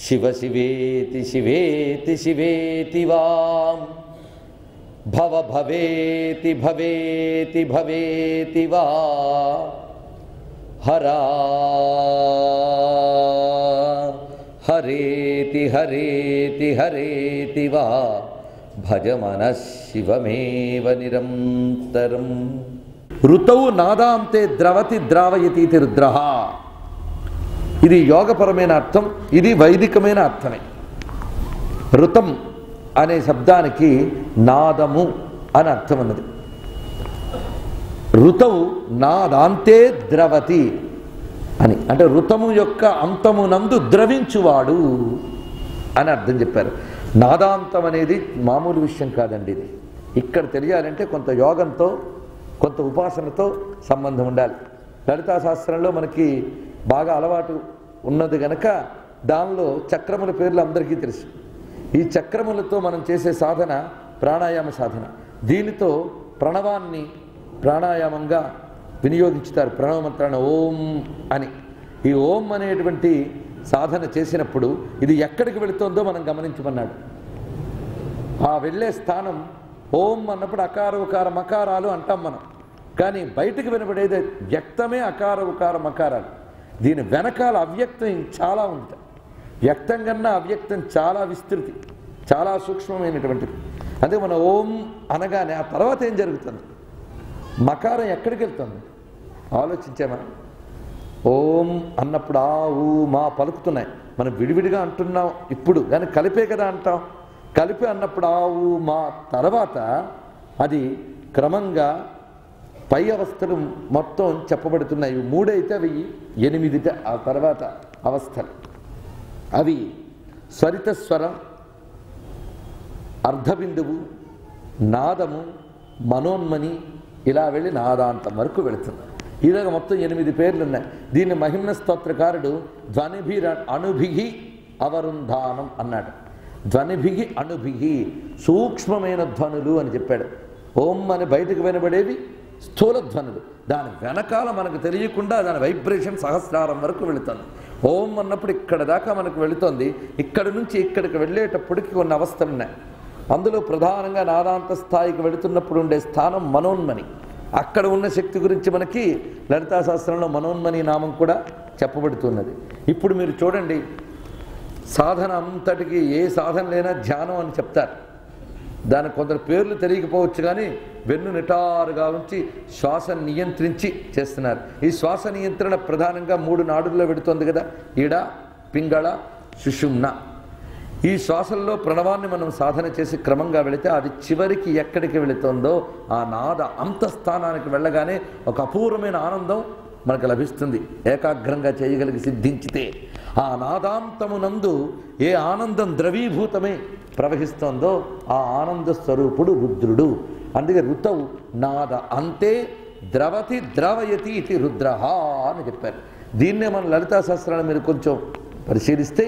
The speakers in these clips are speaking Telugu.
శివ శివేతి శివేతి శివేతి వాం భవ భవేతి భవేతి భవేతి వా హరా హరేతి హరేతి హరేతి వా భజమన శివమేవ నిరంతరం ఋతవు నాదాంతే ద్రవతి ద్రావయతీతి రుద్ర ఇది యోగపరమైన అర్థం ఇది వైదికమైన అర్థమే ఋతం అనే శబ్దానికి నాదము అని అర్థం ఉన్నది ఋతవు నాదాంతే ద్రవతి అని అంటే ఋతము యొక్క అంతమునందు ద్రవించువాడు అని అర్థం చెప్పారు నాదాంతం అనేది మామూలు విషయం కాదండి ఇది ఇక్కడ తెలియాలంటే కొంత యోగంతో కొంత ఉపాసనతో సంబంధం ఉండాలి లలితా శాస్త్రంలో మనకి బాగా అలవాటు ఉన్నది గనక దానిలో చక్రముల పేర్లు అందరికీ తెలుసు ఈ చక్రములతో మనం చేసే సాధన ప్రాణాయామ సాధన దీనితో ప్రణవాన్ని ప్రాణాయామంగా వినియోగించుతారు ప్రణవ మంత్రాన్ని ఓం అని ఈ ఓం అనేటువంటి సాధన చేసినప్పుడు ఇది ఎక్కడికి వెళుతుందో మనం గమనించమన్నాడు ఆ వెళ్ళే స్థానం ఓం అన్నప్పుడు అకార ఉకార మకారాలు అంటాం మనం కానీ బయటకు వినబడేది వ్యక్తమే అకార ఉకార మకారాలు దీని వెనకాల అవ్యక్తం చాలా ఉంటుంది వ్యక్తం కన్నా అవ్యక్తం చాలా విస్తృతి చాలా సూక్ష్మమైనటువంటిది అదే మన ఓం అనగానే ఆ తర్వాత ఏం జరుగుతుంది మకారం ఎక్కడికి వెళ్తుంది ఆలోచించామా ఓం అన్నప్పుడు ఆ ఊ మా పలుకుతున్నాయి మనం విడివిడిగా అంటున్నాం ఇప్పుడు కానీ కలిపే కదా అంటాం కలిపి అన్నప్పుడు ఆ ఊ మా తర్వాత అది క్రమంగా పై అవస్థలు మొత్తం చెప్పబడుతున్నాయి ఇవి మూడైతే అవి ఎనిమిదిట ఆ తర్వాత అవస్థలు అవి స్వరిత స్వరం అర్ధబిందువు నాదము మనోన్మని ఇలా వెళ్ళి నాదాంతం వరకు వెళుతుంది ఇలాగ మొత్తం ఎనిమిది పేర్లు ఉన్నాయి దీన్ని మహిమ్న స్తోత్రకారుడు ధ్వనిభి అణుభిహి అవరుంధానం అన్నాడు ధ్వనిభిగి అణుభిగి సూక్ష్మమైన ధ్వనులు అని చెప్పాడు ఓం అని బయటకు వినబడేవి స్థూల ధ్వనులు దాని వెనకాల మనకు తెలియకుండా దాని వైబ్రేషన్ సహస్రారం వరకు వెళుతుంది ఓం అన్నప్పుడు ఇక్కడ దాకా మనకు వెళుతుంది ఇక్కడ నుంచి ఇక్కడికి వెళ్ళేటప్పటికి కొన్ని అవస్థలు ఉన్నాయి అందులో ప్రధానంగా నాదాంత స్థాయికి వెళుతున్నప్పుడు ఉండే స్థానం మనోన్మని అక్కడ ఉన్న శక్తి గురించి మనకి లలితా శాస్త్రంలో మనోన్మని నామం కూడా చెప్పబడుతున్నది ఇప్పుడు మీరు చూడండి సాధన అంతటికి ఏ సాధన లేనా ధ్యానం అని చెప్తారు దానికి కొందరు పేర్లు తెలియకపోవచ్చు కానీ వెన్ను నిటారుగా ఉంచి శ్వాస నియంత్రించి చేస్తున్నారు ఈ శ్వాస నియంత్రణ ప్రధానంగా మూడు నాడుల్లో పెడుతోంది కదా ఈడ పింగళ సుషుమ్న ఈ శ్వాసల్లో ప్రణవాన్ని మనం సాధన చేసి క్రమంగా వెళితే అది చివరికి ఎక్కడికి వెళుతుందో ఆ నాద అంతఃస్థానానికి వెళ్ళగానే ఒక అపూర్వమైన ఆనందం మనకు లభిస్తుంది ఏకాగ్రంగా చేయగలిగి సిద్ధించితే ఆ నాదాంతమునందు ఏ ఆనందం ద్రవీభూతమే ప్రవహిస్తోందో ఆ ఆనంద స్వరూపుడు రుద్రుడు అందుకే ఋతవు నాద అంతే ద్రవతి ద్రవయతి ఇది రుద్ర అని చెప్పారు దీన్నే మన లలితా శాస్త్రాన్ని మీరు కొంచెం పరిశీలిస్తే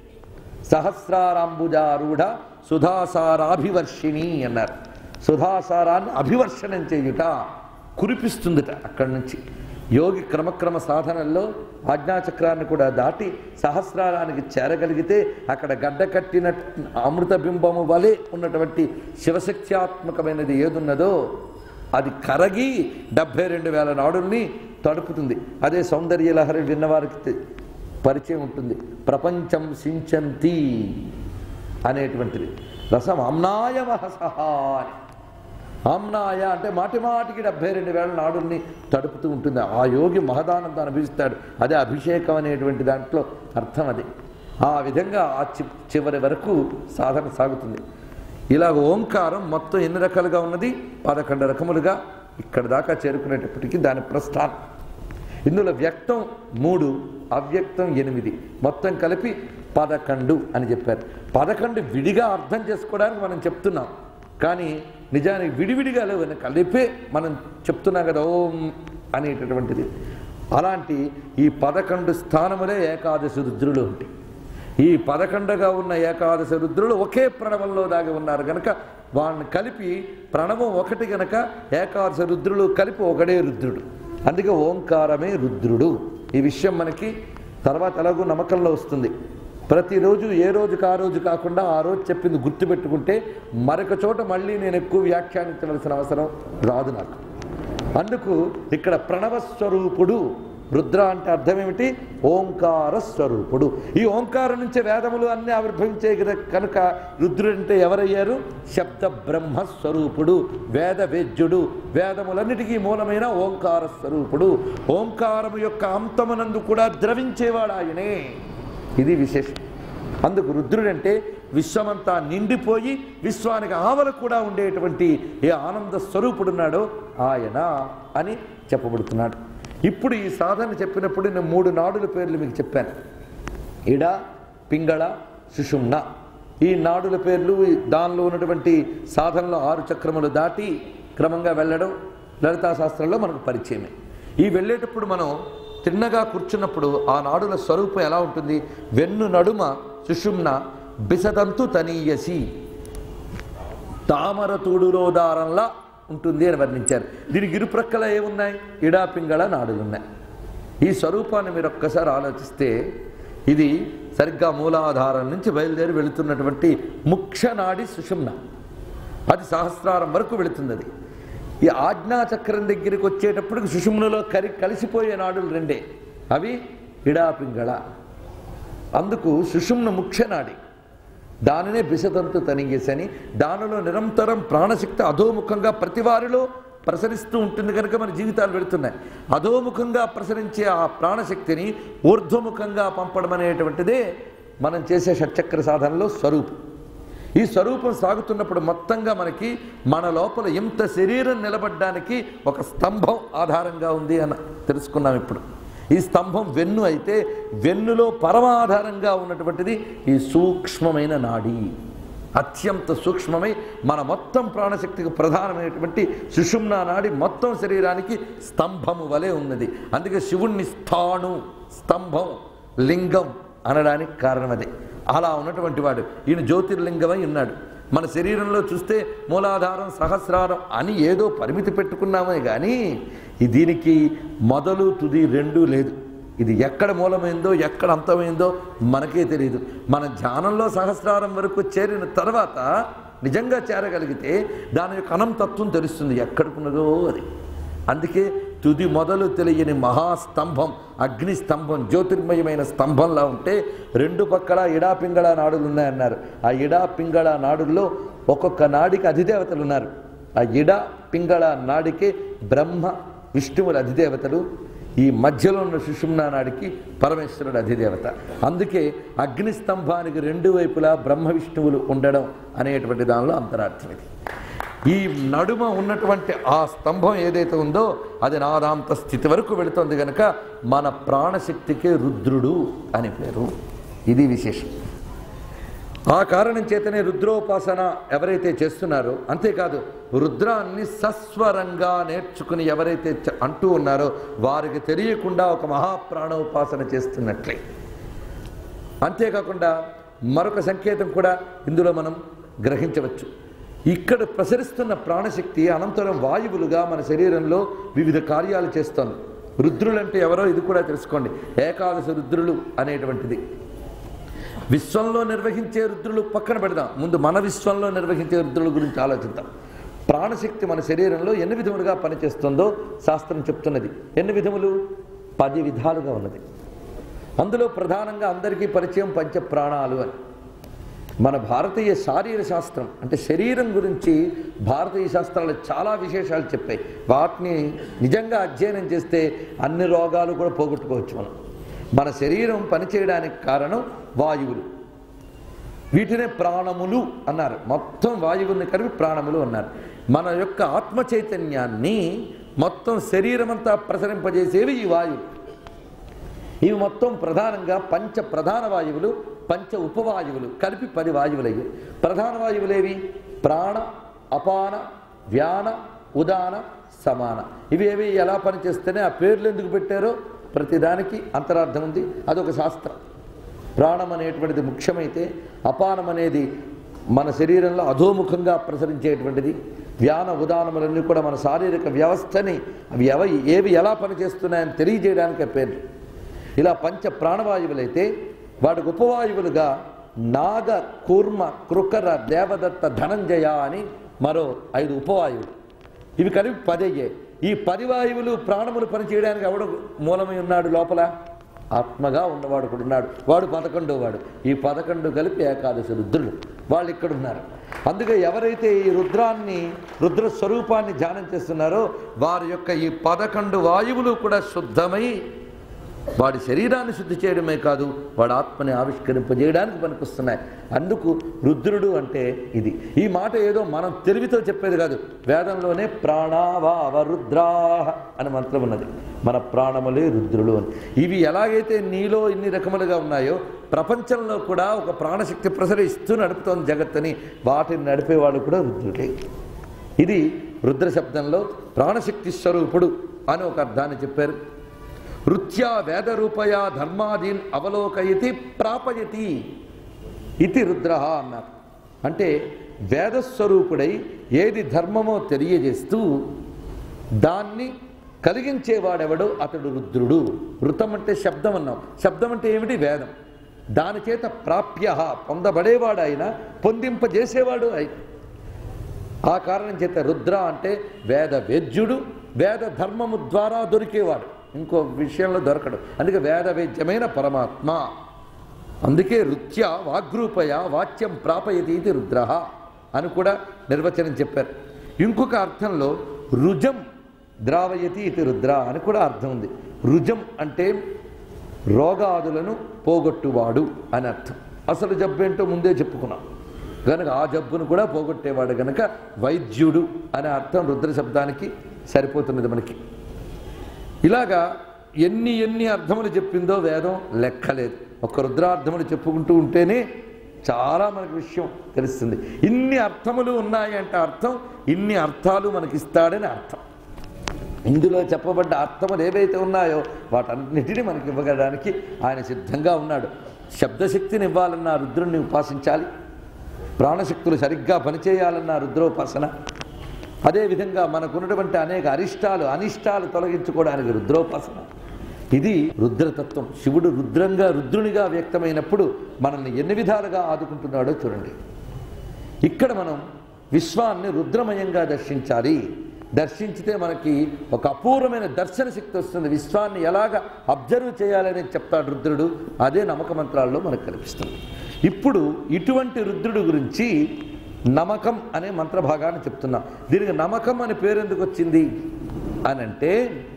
సహస్రారాంబుజారూఢ సుధాసారాభివర్షిణి అన్నారు సుధాసారాన్ని అభివర్షణం చేయుట కురిపిస్తుందిట అక్కడి నుంచి యోగి క్రమక్రమ సాధనల్లో ఆజ్ఞాచక్రాన్ని కూడా దాటి సహస్రారానికి చేరగలిగితే అక్కడ గడ్డ కట్టిన అమృత బింబము వలె ఉన్నటువంటి శివశక్త్యాత్మకమైనది ఏదున్నదో అది కరగి డెబ్భై రెండు వేల నాడుల్ని తడుపుతుంది అదే సౌందర్య లహరి విన్నవారికి తె- పరిచయం ఉంటుంది ప్రపంచం సించంతి అనేటువంటిది రసం అమ్నాయ మహసహ అని ఆమ్నాయ అంటే మాటి మాటికి డెబ్బై రెండు వేల నాడుల్ని తడుపుతూ ఉంటుంది ఆ యోగి మహదానందం అనుభవిస్తాడు అదే అభిషేకం అనేటువంటి దాంట్లో అర్థం అది ఆ విధంగా ఆ చి చివరి వరకు సాధన సాగుతుంది ఇలా ఓంకారం మొత్తం ఎన్ని రకాలుగా ఉన్నది పదకొండు రకములుగా ఇక్కడ దాకా చేరుకునేటప్పటికీ దాని ప్రస్థానం ఇందులో వ్యక్తం మూడు అవ్యక్తం ఎనిమిది మొత్తం కలిపి పదకొండు అని చెప్పారు పదకొండు విడిగా అర్థం చేసుకోవడానికి మనం చెప్తున్నాం కానీ నిజానికి విడివిడిగా లేవు అని కలిపే మనం చెప్తున్నాం కదా ఓం అనేటటువంటిది అలాంటి ఈ పదకొండు స్థానములే ఏకాదశి రుద్రులు ఉంటాయి ఈ పదకొండుగా ఉన్న ఏకాదశి రుద్రులు ఒకే ప్రణవంలో దాగి ఉన్నారు గనక వాళ్ళని కలిపి ప్రణవం ఒకటి గనక ఏకాదశి రుద్రులు కలిపి ఒకడే రుద్రుడు అందుకే ఓంకారమే రుద్రుడు ఈ విషయం మనకి తర్వాత ఎలాగో నమ్మకంలో వస్తుంది ప్రతిరోజు ఏ రోజుకి ఆ రోజు కాకుండా ఆ రోజు చెప్పింది గుర్తుపెట్టుకుంటే మరొక చోట మళ్ళీ నేను ఎక్కువ వ్యాఖ్యానించవలసిన అవసరం రాదు నాకు అందుకు ఇక్కడ ప్రణవ స్వరూపుడు రుద్ర అంటే అర్థం ఏమిటి ఓంకార స్వరూపుడు ఈ ఓంకారం నుంచే వేదములు అన్ని ఆవిర్భవించే కదా- కనుక రుద్రుడు అంటే ఎవరయ్యారు శబ్ద బ్రహ్మ స్వరూపుడు వేద వేద్యుడు వేదములన్నిటికీ మూలమైన ఓంకార స్వరూపుడు ఓంకారము యొక్క అంతమునందు కూడా ద్రవించేవాడు ఆయనే ఇది విశేషం అందుకు రుద్రుడంటే విశ్వమంతా నిండిపోయి విశ్వానికి ఆవల కూడా ఉండేటువంటి ఏ ఆనంద స్వరూపుడున్నాడో ఆయన అని చెప్పబడుతున్నాడు ఇప్పుడు ఈ సాధన చెప్పినప్పుడు నేను మూడు నాడుల పేర్లు మీకు చెప్పాను ఇడ పింగళ సుషుమ్న ఈ నాడుల పేర్లు ఈ దానిలో ఉన్నటువంటి సాధనలో ఆరు చక్రములు దాటి క్రమంగా వెళ్ళడం లలితా శాస్త్రంలో మనకు పరిచయమే ఈ వెళ్ళేటప్పుడు మనం తిన్నగా కూర్చున్నప్పుడు ఆ నాడుల స్వరూపం ఎలా ఉంటుంది వెన్ను నడుమ సుషుమ్న బిసదంతు తనీయసి తామర తూడులోదారంలా ఉంటుంది అని వర్ణించారు దీనికి ఇరుప్రక్కల ఏమున్నాయి ఇడా పింగళ నాడులు ఉన్నాయి ఈ స్వరూపాన్ని మీరు ఒక్కసారి ఆలోచిస్తే ఇది సరిగ్గా మూలాధారం నుంచి బయలుదేరి వెళుతున్నటువంటి ముఖ్య నాడి సుషుమ్న అది సహస్రారం వరకు వెళుతుంది అది ఈ ఆజ్ఞాచక్రం దగ్గరికి వచ్చేటప్పటికి సుషుమ్నలో కరి కలిసిపోయే నాడులు రెండే అవి ఇడా పింగళ అందుకు సుషుమ్న ముఖ్య నాడి దానినే బిసతంతు తనిగేసని దానిలో నిరంతరం ప్రాణశక్తి అధోముఖంగా ప్రతి వారిలో ప్రసరిస్తూ ఉంటుంది కనుక మన జీవితాలు వెళుతున్నాయి అధోముఖంగా ప్రసరించే ఆ ప్రాణశక్తిని ఊర్ధ్వముఖంగా పంపడం అనేటువంటిదే మనం చేసే షట్చక్ర సాధనలో స్వరూపం ఈ స్వరూపం సాగుతున్నప్పుడు మొత్తంగా మనకి మన లోపల ఎంత శరీరం నిలబడ్డానికి ఒక స్తంభం ఆధారంగా ఉంది అని తెలుసుకున్నాం ఇప్పుడు ఈ స్తంభం వెన్ను అయితే వెన్నులో పరమాధారంగా ఉన్నటువంటిది ఈ సూక్ష్మమైన నాడి అత్యంత సూక్ష్మమై మన మొత్తం ప్రాణశక్తికి ప్రధానమైనటువంటి సుషుమ్నా నాడి మొత్తం శరీరానికి స్తంభము వలె ఉన్నది అందుకే శివుణ్ణి స్థాణు స్తంభం లింగం అనడానికి కారణం అదే అలా ఉన్నటువంటి వాడు ఈయన జ్యోతిర్లింగమై ఉన్నాడు మన శరీరంలో చూస్తే మూలాధారం సహస్రారం అని ఏదో పరిమితి పెట్టుకున్నామే కానీ ఈ దీనికి మొదలు తుది రెండూ లేదు ఇది ఎక్కడ మూలమైందో ఎక్కడ అంతమైందో మనకే తెలియదు మన ధ్యానంలో సహస్రారం వరకు చేరిన తర్వాత నిజంగా చేరగలిగితే దాని యొక్క అనంతత్వం తెలుస్తుంది ఎక్కడికున్నదో అది అందుకే తుది మొదలు తెలియని మహాస్తంభం అగ్ని స్తంభం జ్యోతిర్మయమైన స్తంభంలా ఉంటే రెండు పక్కల ఇడా పింగళ నాడులు ఉన్నాయన్నారు ఆ ఇడా పింగళ నాడుల్లో ఒక్కొక్క నాడికి అధిదేవతలు ఉన్నారు ఆ ఇడా పింగళ నాడికి బ్రహ్మ విష్ణువుల అధిదేవతలు ఈ మధ్యలో ఉన్న సుషుమ్నా నాడికి పరమేశ్వరుడు అధిదేవత అందుకే అగ్ని స్తంభానికి రెండు వైపులా బ్రహ్మ విష్ణువులు ఉండడం అనేటువంటి దానిలో అంతరార్థం ఇది ఈ నడుమ ఉన్నటువంటి ఆ స్తంభం ఏదైతే ఉందో అది నాదాంత స్థితి వరకు వెళుతుంది కనుక మన ప్రాణశక్తికే రుద్రుడు అని పేరు ఇది విశేషం ఆ కారణం చేతనే రుద్రోపాసన ఎవరైతే చేస్తున్నారో అంతేకాదు రుద్రాన్ని సస్వరంగా నేర్చుకుని ఎవరైతే చ- అంటూ ఉన్నారో వారికి తెలియకుండా ఒక మహాప్రాణోపాసన చేస్తున్నట్లే అంతేకాకుండా మరొక సంకేతం కూడా ఇందులో మనం గ్రహించవచ్చు ఇక్కడ ప్రసరిస్తున్న ప్రాణశక్తి అనంతరం వాయువులుగా మన శరీరంలో వివిధ కార్యాలు చేస్తోంది రుద్రులంటే ఎవరో ఇది కూడా తెలుసుకోండి ఏకాదశ రుద్రులు అనేటువంటిది విశ్వంలో నిర్వహించే రుద్రులు పక్కన పెడదాం ముందు మన విశ్వంలో నిర్వహించే రుద్రుల గురించి ఆలోచిద్దాం ప్రాణశక్తి మన శరీరంలో ఎన్ని విధములుగా పనిచేస్తుందో శాస్త్రం చెప్తున్నది ఎన్ని విధములు పది విధాలుగా ఉన్నది అందులో ప్రధానంగా అందరికీ పరిచయం పంచ ప్రాణాలు అని మన భారతీయ శారీర శాస్త్రం అంటే శరీరం గురించి భారతీయ శాస్త్రాలు చాలా విశేషాలు చెప్పాయి వాటిని నిజంగా అధ్యయనం చేస్తే అన్ని రోగాలు కూడా పోగొట్టుకోవచ్చు మనం మన శరీరం పనిచేయడానికి కారణం వాయువులు వీటినే ప్రాణములు అన్నారు మొత్తం వాయువుల్ని కలిపి ప్రాణములు అన్నారు మన యొక్క ఆత్మ చైతన్యాన్ని మొత్తం శరీరమంతా ప్రసరింపజేసేవి ఈ వాయువు ఇవి మొత్తం ప్రధానంగా పంచ ప్రధాన వాయువులు పంచ ఉపవాయువులు కలిపి పది వాయువులయ్యి ప్రధాన వాయువులేవి ప్రాణ అపాన వ్యాన ఉదాన సమాన ఇవి ఏవి ఎలా పనిచేస్తేనే ఆ పేర్లు ఎందుకు పెట్టారో ప్రతిదానికి అంతరార్థం ఉంది అదొక శాస్త్రం ప్రాణం అనేటువంటిది ముఖ్యమైతే అపానం అనేది మన శరీరంలో అధోముఖంగా ప్రసరించేటువంటిది వ్యాన ఉదానములన్నీ కూడా మన శారీరక వ్యవస్థని అవి ఎవ ఏవి ఎలా పనిచేస్తున్నాయని తెలియజేయడానికి ఆ పేర్లు ఇలా పంచ ప్రాణవాయువులైతే వాడికి ఉపవాయువులుగా నాగ కూర్మ కృకర దేవదత్త ధనంజయ అని మరో ఐదు ఉపవాయువులు ఇవి కలిపి పదయ్యే ఈ పది వాయువులు ప్రాణములు పనిచేయడానికి ఎవడు మూలమై ఉన్నాడు లోపల ఆత్మగా ఉన్నవాడు కూడా ఉన్నాడు వాడు పదకొండో వాడు ఈ పదకొండు కలిపి ఏకాదశి రుద్రులు వాళ్ళు ఇక్కడ ఉన్నారు అందుకే ఎవరైతే ఈ రుద్రాన్ని రుద్ర స్వరూపాన్ని ధ్యానం చేస్తున్నారో వారి యొక్క ఈ పదకొండు వాయువులు కూడా శుద్ధమై వాడి శరీరాన్ని శుద్ధి చేయడమే కాదు వాడి ఆత్మని ఆవిష్కరింపజేయడానికి పనికొస్తున్నాయి అందుకు రుద్రుడు అంటే ఇది ఈ మాట ఏదో మనం తెలివితో చెప్పేది కాదు వేదంలోనే ప్రాణావావ రుద్రాహ అని మంత్రం ఉన్నది మన ప్రాణములే రుద్రులు అని ఇవి ఎలాగైతే నీలో ఇన్ని రకములుగా ఉన్నాయో ప్రపంచంలో కూడా ఒక ప్రాణశక్తి ప్రసరిస్తూ నడుపుతోంది జగత్తని వాటిని నడిపేవాడు కూడా రుద్రుడే ఇది రుద్ర శబ్దంలో ప్రాణశక్తి స్వరూపుడు అని ఒక అర్థాన్ని చెప్పారు వృత్యా వేదరూపయా ధర్మాదీన్ అవలోకయతి ప్రాపయతి ఇది రుద్ర అన్నారు అంటే వేదస్వరూపుడై ఏది ధర్మమో తెలియజేస్తూ దాన్ని కలిగించేవాడెవడో అతడు రుద్రుడు ఋతం అంటే శబ్దం అన్నాం శబ్దం అంటే ఏమిటి వేదం దాని చేత ప్రాప్య పొందబడేవాడు ఆయన పొందింపజేసేవాడు ఆయన ఆ కారణం చేత రుద్ర అంటే వేద వేద్యుడు వేద ధర్మము ద్వారా దొరికేవాడు ఇంకో విషయంలో దొరకడు అందుకే వేద వేద్యమైన పరమాత్మ అందుకే రుత్య వాగ్రూపయ వాచ్యం ప్రాపయతి ఇది రుద్ర అని కూడా నిర్వచనం చెప్పారు ఇంకొక అర్థంలో రుజం ద్రావయతి ఇది రుద్ర అని కూడా అర్థం ఉంది రుజం అంటే రోగాదులను పోగొట్టువాడు అని అర్థం అసలు జబ్బు ఏంటో ముందే చెప్పుకున్నాం కనుక ఆ జబ్బును కూడా పోగొట్టేవాడు గనక వైద్యుడు అనే అర్థం రుద్ర శబ్దానికి సరిపోతున్నది మనకి ఇలాగా ఎన్ని ఎన్ని అర్థములు చెప్పిందో వేదం లెక్కలేదు ఒక్క రుద్రార్థములు చెప్పుకుంటూ ఉంటేనే చాలా మనకు విషయం తెలుస్తుంది ఇన్ని అర్థములు ఉన్నాయంటే అర్థం ఇన్ని అర్థాలు మనకిస్తాడని అర్థం ఇందులో చెప్పబడ్డ అర్థములు ఏవైతే ఉన్నాయో వాటన్నిటిని మనకి ఇవ్వగడానికి ఆయన సిద్ధంగా ఉన్నాడు శబ్దశక్తిని ఇవ్వాలన్నా రుద్రుణ్ణి ఉపాసించాలి ప్రాణశక్తులు సరిగ్గా పనిచేయాలన్న రుద్రోపాసన అదేవిధంగా మనకున్నటువంటి అనేక అరిష్టాలు అనిష్టాలు తొలగించుకోవడానికి రుద్రోపాసన ఇది రుద్రతత్వం శివుడు రుద్రంగా రుద్రునిగా వ్యక్తమైనప్పుడు మనల్ని ఎన్ని విధాలుగా ఆదుకుంటున్నాడో చూడండి ఇక్కడ మనం విశ్వాన్ని రుద్రమయంగా దర్శించాలి దర్శించితే మనకి ఒక అపూర్వమైన దర్శన శక్తి వస్తుంది విశ్వాన్ని ఎలాగ అబ్జర్వ్ చేయాలని చెప్తాడు రుద్రుడు అదే నమ్మక మంత్రాల్లో మనకు కనిపిస్తుంది ఇప్పుడు ఇటువంటి రుద్రుడు గురించి నమకం అనే మంత్రభాగాన్ని చెప్తున్నాం దీనికి నమకం అనే పేరు ఎందుకు వచ్చింది అని అంటే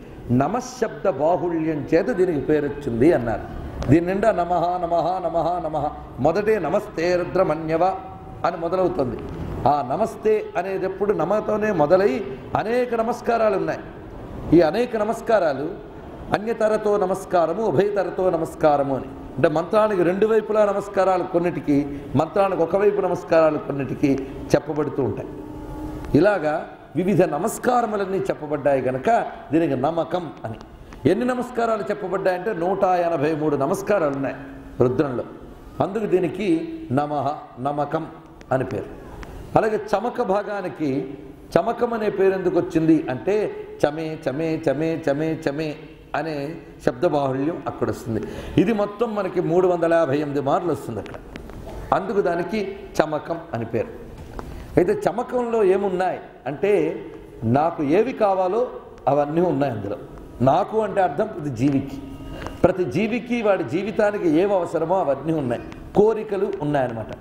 నమశబ్ద బాహుళ్యం చేత దీనికి పేరు వచ్చింది అన్నారు దీని నిండా నమః నమః నమః నమః మొదటే నమస్తే రుద్రమన్యవ అని మొదలవుతుంది ఆ నమస్తే అనేది ఎప్పుడు నమతోనే మొదలై అనేక నమస్కారాలు ఉన్నాయి ఈ అనేక నమస్కారాలు అన్యతరతో నమస్కారము ఉభయతరతో నమస్కారము అని అంటే మంత్రానికి రెండు వైపులా నమస్కారాలు కొన్నిటికి మంత్రానికి ఒకవైపు నమస్కారాలు కొన్నిటికి చెప్పబడుతూ ఉంటాయి ఇలాగా వివిధ నమస్కారములన్నీ చెప్పబడ్డాయి గనక దీనికి నమ్మకం అని ఎన్ని నమస్కారాలు చెప్పబడ్డాయంటే నూట ఎనభై మూడు నమస్కారాలు ఉన్నాయి రుద్రంలో అందుకు దీనికి నమః నమకం అని పేరు అలాగే చమక భాగానికి చమకం అనే పేరు ఎందుకు వచ్చింది అంటే చమే చమే చమే చమే చమే అనే శబ్ద బాహుళ్యం అక్కడ వస్తుంది ఇది మొత్తం మనకి మూడు వందల యాభై ఎనిమిది మార్లు వస్తుంది అక్కడ అందుకు దానికి చమకం అని పేరు అయితే చమకంలో ఏమున్నాయి అంటే నాకు ఏవి కావాలో అవన్నీ ఉన్నాయి అందులో నాకు అంటే అర్థం ప్రతి జీవికి ప్రతి జీవికి వాడి జీవితానికి ఏవి అవసరమో అవన్నీ ఉన్నాయి కోరికలు ఉన్నాయన్నమాట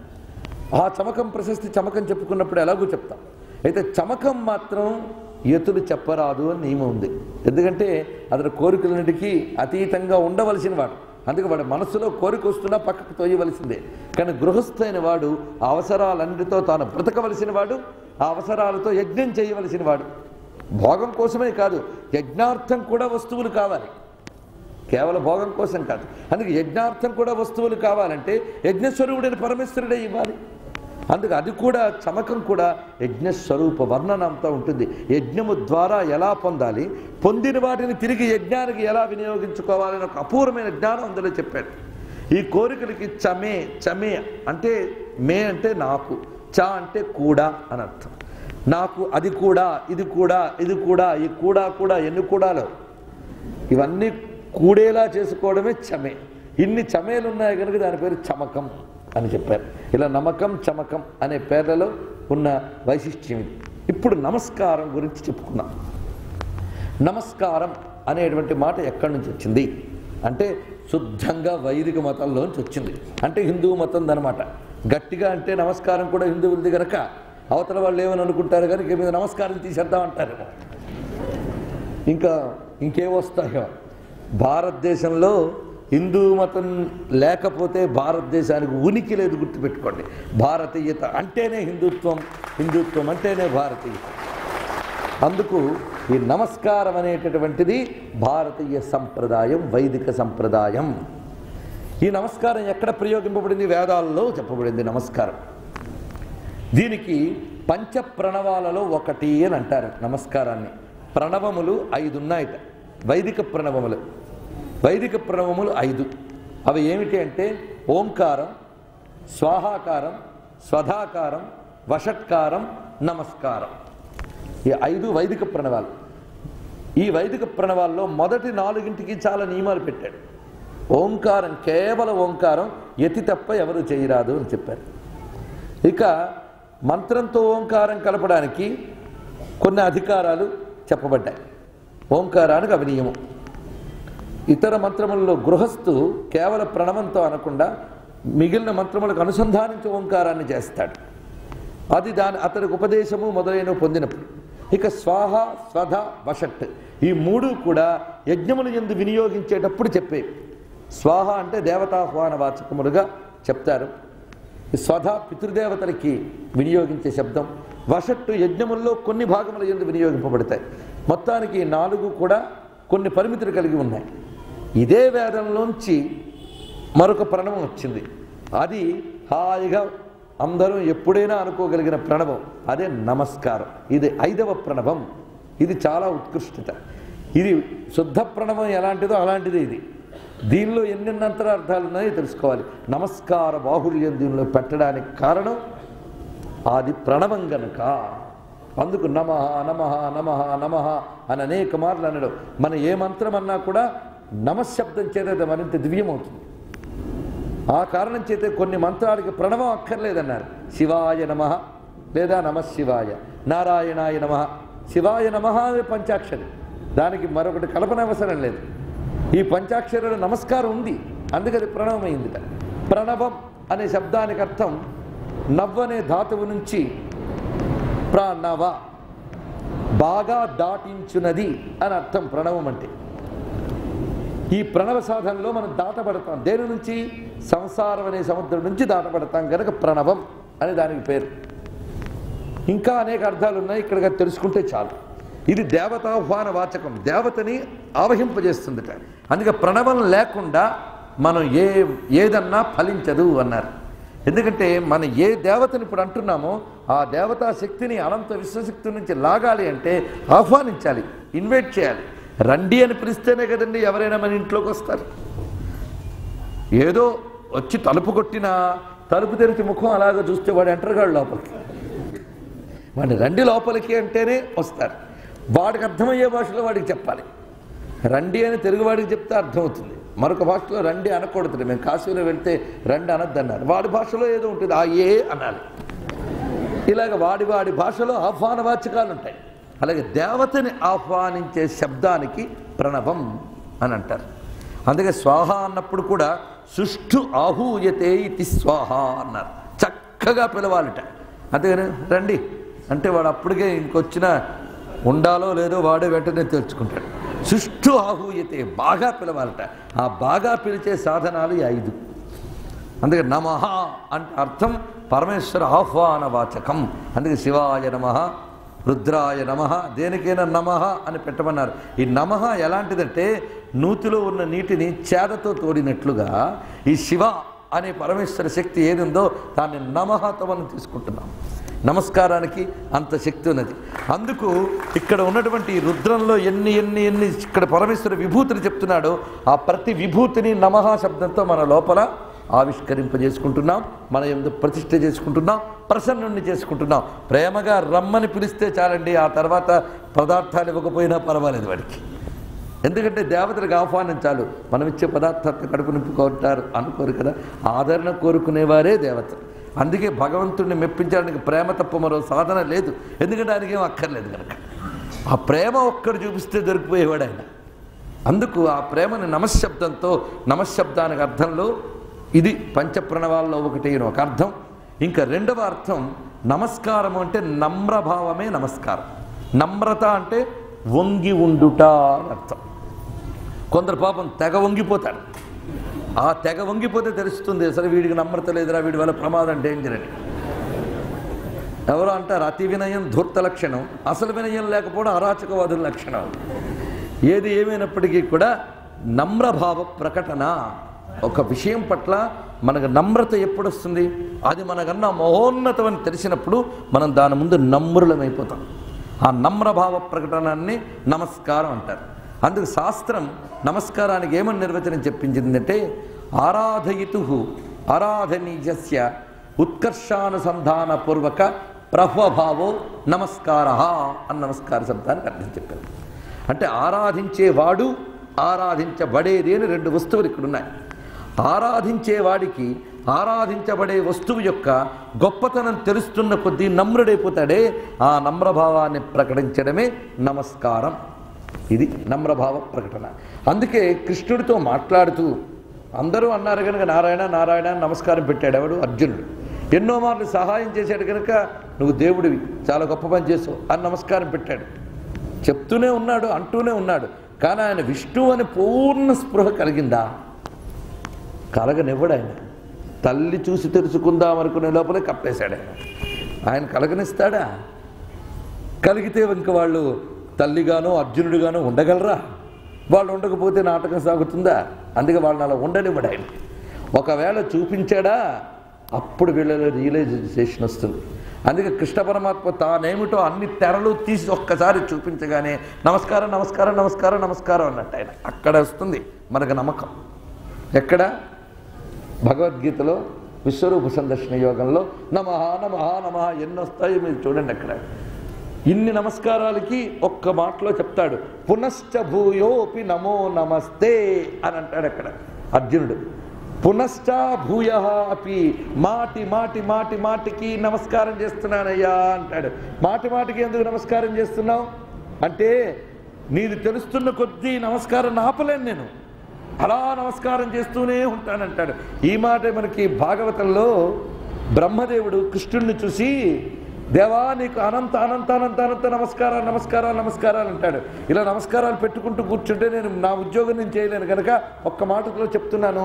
ఆ చమకం ప్రశస్తి చమకం చెప్పుకున్నప్పుడు ఎలాగో చెప్తాం అయితే చమకం మాత్రం ఎతులు చెప్పరాదు అని నియమం ఉంది ఎందుకంటే అతడు కోరికలన్నిటికీ అతీతంగా ఉండవలసిన వాడు అందుకే వాడి మనసులో కోరిక వస్తున్నా పక్కకు తోయవలసిందే కానీ గృహస్థైన వాడు ఆ అవసరాలన్నిటితో తాను బ్రతకవలసిన వాడు ఆ అవసరాలతో యజ్ఞం చేయవలసిన వాడు భోగం కోసమే కాదు యజ్ఞార్థం కూడా వస్తువులు కావాలి కేవలం భోగం కోసం కాదు అందుకే యజ్ఞార్థం కూడా వస్తువులు కావాలంటే యజ్ఞస్వరూపుడైన పరమేశ్వరుడే ఇవ్వాలి అందుకే అది కూడా చమకం కూడా యజ్ఞస్వరూప వర్ణనంతో ఉంటుంది యజ్ఞము ద్వారా ఎలా పొందాలి పొందిన వాటిని తిరిగి యజ్ఞానికి ఎలా వినియోగించుకోవాలని ఒక అపూర్వమైన జ్ఞానం అందులో చెప్పాడు ఈ కోరికలకి చమే చమే అంటే మే అంటే నాకు చ అంటే కూడా అని అర్థం నాకు అది కూడా ఇది కూడా ఇది కూడా ఈ కూడా కూడా ఎన్ని కూడాలో ఇవన్నీ కూడేలా చేసుకోవడమే చమే ఇన్ని చమేలు ఉన్నాయి కనుక దాని పేరు చమకం అని చెప్పారు ఇలా నమకం చమకం అనే పేర్లలో ఉన్న వైశిష్ట్యం ఇది ఇప్పుడు నమస్కారం గురించి చెప్పుకుందాం నమస్కారం అనేటువంటి మాట ఎక్కడి నుంచి వచ్చింది అంటే శుద్ధంగా వైదిక మతంలోంచి వచ్చింది అంటే హిందూ మతం అనమాట గట్టిగా అంటే నమస్కారం కూడా హిందువులది గనక అవతల వాళ్ళు ఏమని అనుకుంటారు కానీ ఇక మీద నమస్కారం తీసేద్దాం అంటారు ఇంకా ఇంకేమొస్తాయో భారతదేశంలో హిందూ మతం లేకపోతే భారతదేశానికి ఉనికి లేదు గుర్తుపెట్టుకోండి భారతీయత అంటేనే హిందుత్వం హిందుత్వం అంటేనే భారతీయత అందుకు ఈ నమస్కారం అనేటటువంటిది భారతీయ సంప్రదాయం వైదిక సంప్రదాయం ఈ నమస్కారం ఎక్కడ ప్రయోగింపబడింది వేదాల్లో చెప్పబడింది నమస్కారం దీనికి పంచ ప్రణవాలలో ఒకటి అని అంటారు నమస్కారాన్ని ప్రణవములు ఐదు ఉన్నాయట వైదిక ప్రణవములు వైదిక ప్రణవములు ఐదు అవి ఏమిటి అంటే ఓంకారం స్వాహాకారం స్వధాకారం వషట్కారం నమస్కారం ఈ ఐదు వైదిక ప్రణవాలు ఈ వైదిక ప్రణవాల్లో మొదటి నాలుగింటికి చాలా నియమాలు పెట్టాడు ఓంకారం కేవలం ఓంకారం ఎతి తప్ప ఎవరు చేయరాదు అని చెప్పారు ఇక మంత్రంతో ఓంకారం కలపడానికి కొన్ని అధికారాలు చెప్పబడ్డాయి ఓంకారానికి అవి నియమం ఇతర మంత్రములలో గృహస్థు కేవల ప్రణవంతో అనకుండా మిగిలిన మంత్రములకు అనుసంధానించి ఓంకారాన్ని చేస్తాడు అది దాని అతడికి ఉపదేశము మొదలైనవి పొందినప్పుడు ఇక స్వాహ స్వధ వషట్ ఈ మూడు కూడా యజ్ఞములు ఎందు వినియోగించేటప్పుడు చెప్పేవి స్వాహ అంటే దేవతాహ్వాన వాచకములుగా చెప్తారు ఈ స్వధ పితృదేవతలకి వినియోగించే శబ్దం వషట్టు యజ్ఞముల్లో కొన్ని భాగముల ఎందు వినియోగింపబడతాయి మొత్తానికి ఈ నాలుగు కూడా కొన్ని పరిమితులు కలిగి ఉన్నాయి ఇదే వేదంలోంచి మరొక ప్రణవం వచ్చింది అది హాయిగా అందరూ ఎప్పుడైనా అనుకోగలిగిన ప్రణవం అదే నమస్కారం ఇది ఐదవ ప్రణవం ఇది చాలా ఉత్కృష్టత ఇది శుద్ధ ప్రణవం ఎలాంటిదో అలాంటిదే ఇది దీనిలో ఎన్నెన్ని అంతరార్థాలు ఉన్నాయో తెలుసుకోవాలి నమస్కార బాహుళ్యం దీనిలో పెట్టడానికి కారణం అది ప్రణవం గనుక అందుకు నమ నమ నమ నమ అని అనేక మార్లు అనడం మన ఏ మంత్రం అన్నా కూడా నమశబ్దం చేత అది మరింత దివ్యమవుతుంది ఆ కారణం చేతే కొన్ని మంత్రాలకి ప్రణవం అక్కర్లేదన్నారు శివాయ నమ లేదా నమ శివాయ నారాయణాయ నమ శివాయ నమ పంచాక్షరి దానికి మరొకటి కల్పన అవసరం లేదు ఈ పంచాక్షరుల నమస్కారం ఉంది అందుకది ప్రణవమైందిట ప్రణవం అనే శబ్దానికి అర్థం నవ్వనే ధాతువు నుంచి ప్రణవ బాగా దాటించునది అని అర్థం ప్రణవం అంటే ఈ ప్రణవ సాధనలో మనం దాటపడతాం దేని నుంచి సంసారం అనే సముద్రం నుంచి దాటపడతాం కనుక ప్రణవం అని దానికి పేరు ఇంకా అనేక అర్థాలు ఉన్నాయి ఇక్కడ తెలుసుకుంటే చాలు ఇది దేవతాహ్వాన వాచకం దేవతని ఆవహింపజేస్తుందిట అందుకే ప్రణవం లేకుండా మనం ఏ ఏదన్నా ఫలించదు అన్నారు ఎందుకంటే మనం ఏ దేవతని ఇప్పుడు అంటున్నామో ఆ దేవతా శక్తిని అనంత విశ్వశక్తి నుంచి లాగాలి అంటే ఆహ్వానించాలి ఇన్వైట్ చేయాలి రండి అని పిలిస్తేనే కదండి ఎవరైనా మన ఇంట్లోకి వస్తారు ఏదో వచ్చి తలుపు కొట్టినా తలుపు తెరిచి ముఖం అలాగ చూస్తే వాడు ఎంటర్గాడు లోపలికి వాడిని రండి లోపలికి అంటేనే వస్తారు వాడికి అర్థమయ్యే భాషలో వాడికి చెప్పాలి రండి అని తెలుగువాడికి చెప్తే అర్థమవుతుంది మరొక భాషలో రండి అనకూడదు మేము కాశీలో వెళ్తే రండి అనద్దు అన్నారు వాడి భాషలో ఏదో ఉంటుంది ఆ ఏ అనాలి ఇలాగ వాడి వాడి భాషలో ఆహ్వాన వాచకాలు ఉంటాయి అలాగే దేవతని ఆహ్వానించే శబ్దానికి ప్రణవం అని అంటారు అందుకే స్వాహ అన్నప్పుడు కూడా సుష్ఠు ఆహూయతే ఇది స్వాహ అన్నారు చక్కగా పిలవాలిట అంతేగాని రండి అంటే వాడు అప్పటికే ఇంకొచ్చిన ఉండాలో లేదో వాడే వెంటనే తెలుసుకుంటాడు సుష్ఠు ఆహూయతే బాగా పిలవాలట ఆ బాగా పిలిచే సాధనాలు ఈ ఐదు అందుకే నమ అంటే అర్థం పరమేశ్వర ఆహ్వాన వాచకం అందుకే శివాయ నమ రుద్రాయ నమ దేనికైనా నమ అని పెట్టమన్నారు ఈ నమ ఎలాంటిదంటే నూతిలో ఉన్న నీటిని చేదతో తోడినట్లుగా ఈ శివ అనే పరమేశ్వర శక్తి ఏది ఉందో దాన్ని నమహతో మనం తీసుకుంటున్నాం నమస్కారానికి అంత శక్తి ఉన్నది అందుకు ఇక్కడ ఉన్నటువంటి ఈ రుద్రంలో ఎన్ని ఎన్ని ఎన్ని ఇక్కడ పరమేశ్వర విభూతిని చెప్తున్నాడో ఆ ప్రతి విభూతిని నమః శబ్దంతో మన లోపల ఆవిష్కరింపజేసుకుంటున్నాం మన ఎందు ప్రతిష్ఠ చేసుకుంటున్నాం ప్రసన్నుణ్ణి చేసుకుంటున్నాం ప్రేమగా రమ్మని పిలిస్తే చాలండి ఆ తర్వాత పదార్థాలు ఇవ్వకపోయినా పర్వాలేదు వాడికి ఎందుకంటే దేవతలకు ఆహ్వానించాలి మనం ఇచ్చే పదార్థాలను కడుపు నింపుకుంటారు అనుకోరు కదా ఆదరణ కోరుకునేవారే దేవతలు అందుకే భగవంతుడిని మెప్పించడానికి ప్రేమ తప్ప మరో సాధన లేదు ఎందుకంటే ఆయనకి ఏం అక్కర్లేదు కనుక ఆ ప్రేమ ఒక్కడు చూపిస్తే దొరికిపోయేవాడు ఆయన అందుకు ఆ ప్రేమని నమశబ్దంతో నమశబ్దానికి అర్థంలో ఇది పంచప్రణవాల్లో ఒకటి అని ఒక అర్థం ఇంకా రెండవ అర్థం నమస్కారం అంటే నమ్రభావమే నమస్కారం నమ్రత అంటే వంగి ఉండుట అని అర్థం కొందరు పాపం తెగ వంగిపోతారు ఆ తెగ వంగిపోతే తెలుస్తుంది అసలు వీడికి నమ్రత లేదురా వీడి వల్ల ప్రమాదం డేంజర్ అని ఎవరో అంటారు అతి వినయం ధూర్త లక్షణం అసలు వినయం లేకపోవడం అరాచకవాదుల లక్షణం ఏది ఏమైనప్పటికీ కూడా నమ్రభావ ప్రకటన ఒక విషయం పట్ల మనకు నమ్రత ఎప్పుడు వస్తుంది అది మనకన్నా మహోన్నతం అని తెలిసినప్పుడు మనం దాని ముందు నమ్రులమైపోతాం ఆ నమ్రభావ ప్రకటనాన్ని నమస్కారం అంటారు అందుకు శాస్త్రం నమస్కారానికి ఏమని నిర్వచనం చెప్పించిందంటే ఆరాధయితు ఆరాధనీయస్య ఉత్కర్షానుసంధాన పూర్వక ప్రహ్వభావో నమస్కార అని నమస్కార శబ్దానికి అర్థం చెప్పారు అంటే ఆరాధించేవాడు ఆరాధించబడేది అని రెండు వస్తువులు ఇక్కడ ఉన్నాయి ఆరాధించేవాడికి ఆరాధించబడే వస్తువు యొక్క గొప్పతనం తెలుస్తున్న కొద్దీ నమ్రుడైపోతాడే ఆ నమ్రభావాన్ని ప్రకటించడమే నమస్కారం ఇది నమ్రభావ ప్రకటన అందుకే కృష్ణుడితో మాట్లాడుతూ అందరూ అన్నారు కనుక నారాయణ నారాయణ అని నమస్కారం పెట్టాడు ఎవడు అర్జునుడు ఎన్నో మార్లు సహాయం చేశాడు కనుక నువ్వు దేవుడివి చాలా గొప్ప పని చేసావు అని నమస్కారం పెట్టాడు చెప్తూనే ఉన్నాడు అంటూనే ఉన్నాడు కానీ ఆయన విష్ణువు అని పూర్ణ స్పృహ కలిగిందా కలగనివ్వడు ఆయన తల్లి చూసి తెలుసుకుందాం అనుకునే లోపలే కప్పేశాడు ఆయన ఆయన కలగనిస్తాడా కలిగితే ఇంక వాళ్ళు తల్లిగానో అర్జునుడిగానో ఉండగలరా వాళ్ళు ఉండకపోతే నాటకం సాగుతుందా అందుకే వాళ్ళని అలా ఉండనివ్వడు ఆయన ఒకవేళ చూపించాడా అప్పుడు వీళ్ళలో రియలైజేషన్ వస్తుంది అందుకే కృష్ణ పరమాత్మ తానేమిటో అన్ని తెరలు తీసి ఒక్కసారి చూపించగానే నమస్కారం నమస్కారం నమస్కారం నమస్కారం అన్నట్టు ఆయన అక్కడ వస్తుంది మనకు నమ్మకం ఎక్కడ భగవద్గీతలో విశ్వరూప సందర్శన యోగంలో నమ నమ నమ ఎన్ని వస్తాయో మీరు చూడండి అక్కడ ఇన్ని నమస్కారాలకి ఒక్క మాటలో చెప్తాడు పునశ్చ భూయోపి నమో నమస్తే అని అంటాడు అక్కడ అర్జునుడు పునశ్చ భూయ అపి మాటి మాటి మాటి మాటికి నమస్కారం చేస్తున్నానయ్యా అంటాడు మాటి మాటికి ఎందుకు నమస్కారం చేస్తున్నావు అంటే నీది తెలుస్తున్న కొద్దీ నమస్కారం ఆపలేను నేను అలా నమస్కారం చేస్తూనే ఉంటానంటాడు ఈ మాట మనకి భాగవతంలో బ్రహ్మదేవుడు కృష్ణుడిని చూసి దేవా నీకు అనంత అనంత అనంత అనంత నమస్కారాలు నమస్కారాలు నమస్కారాలు అంటాడు ఇలా నమస్కారాలు పెట్టుకుంటూ కూర్చుంటే నేను నా ఉద్యోగం నేను చేయలేను కనుక ఒక్క మాటలో చెప్తున్నాను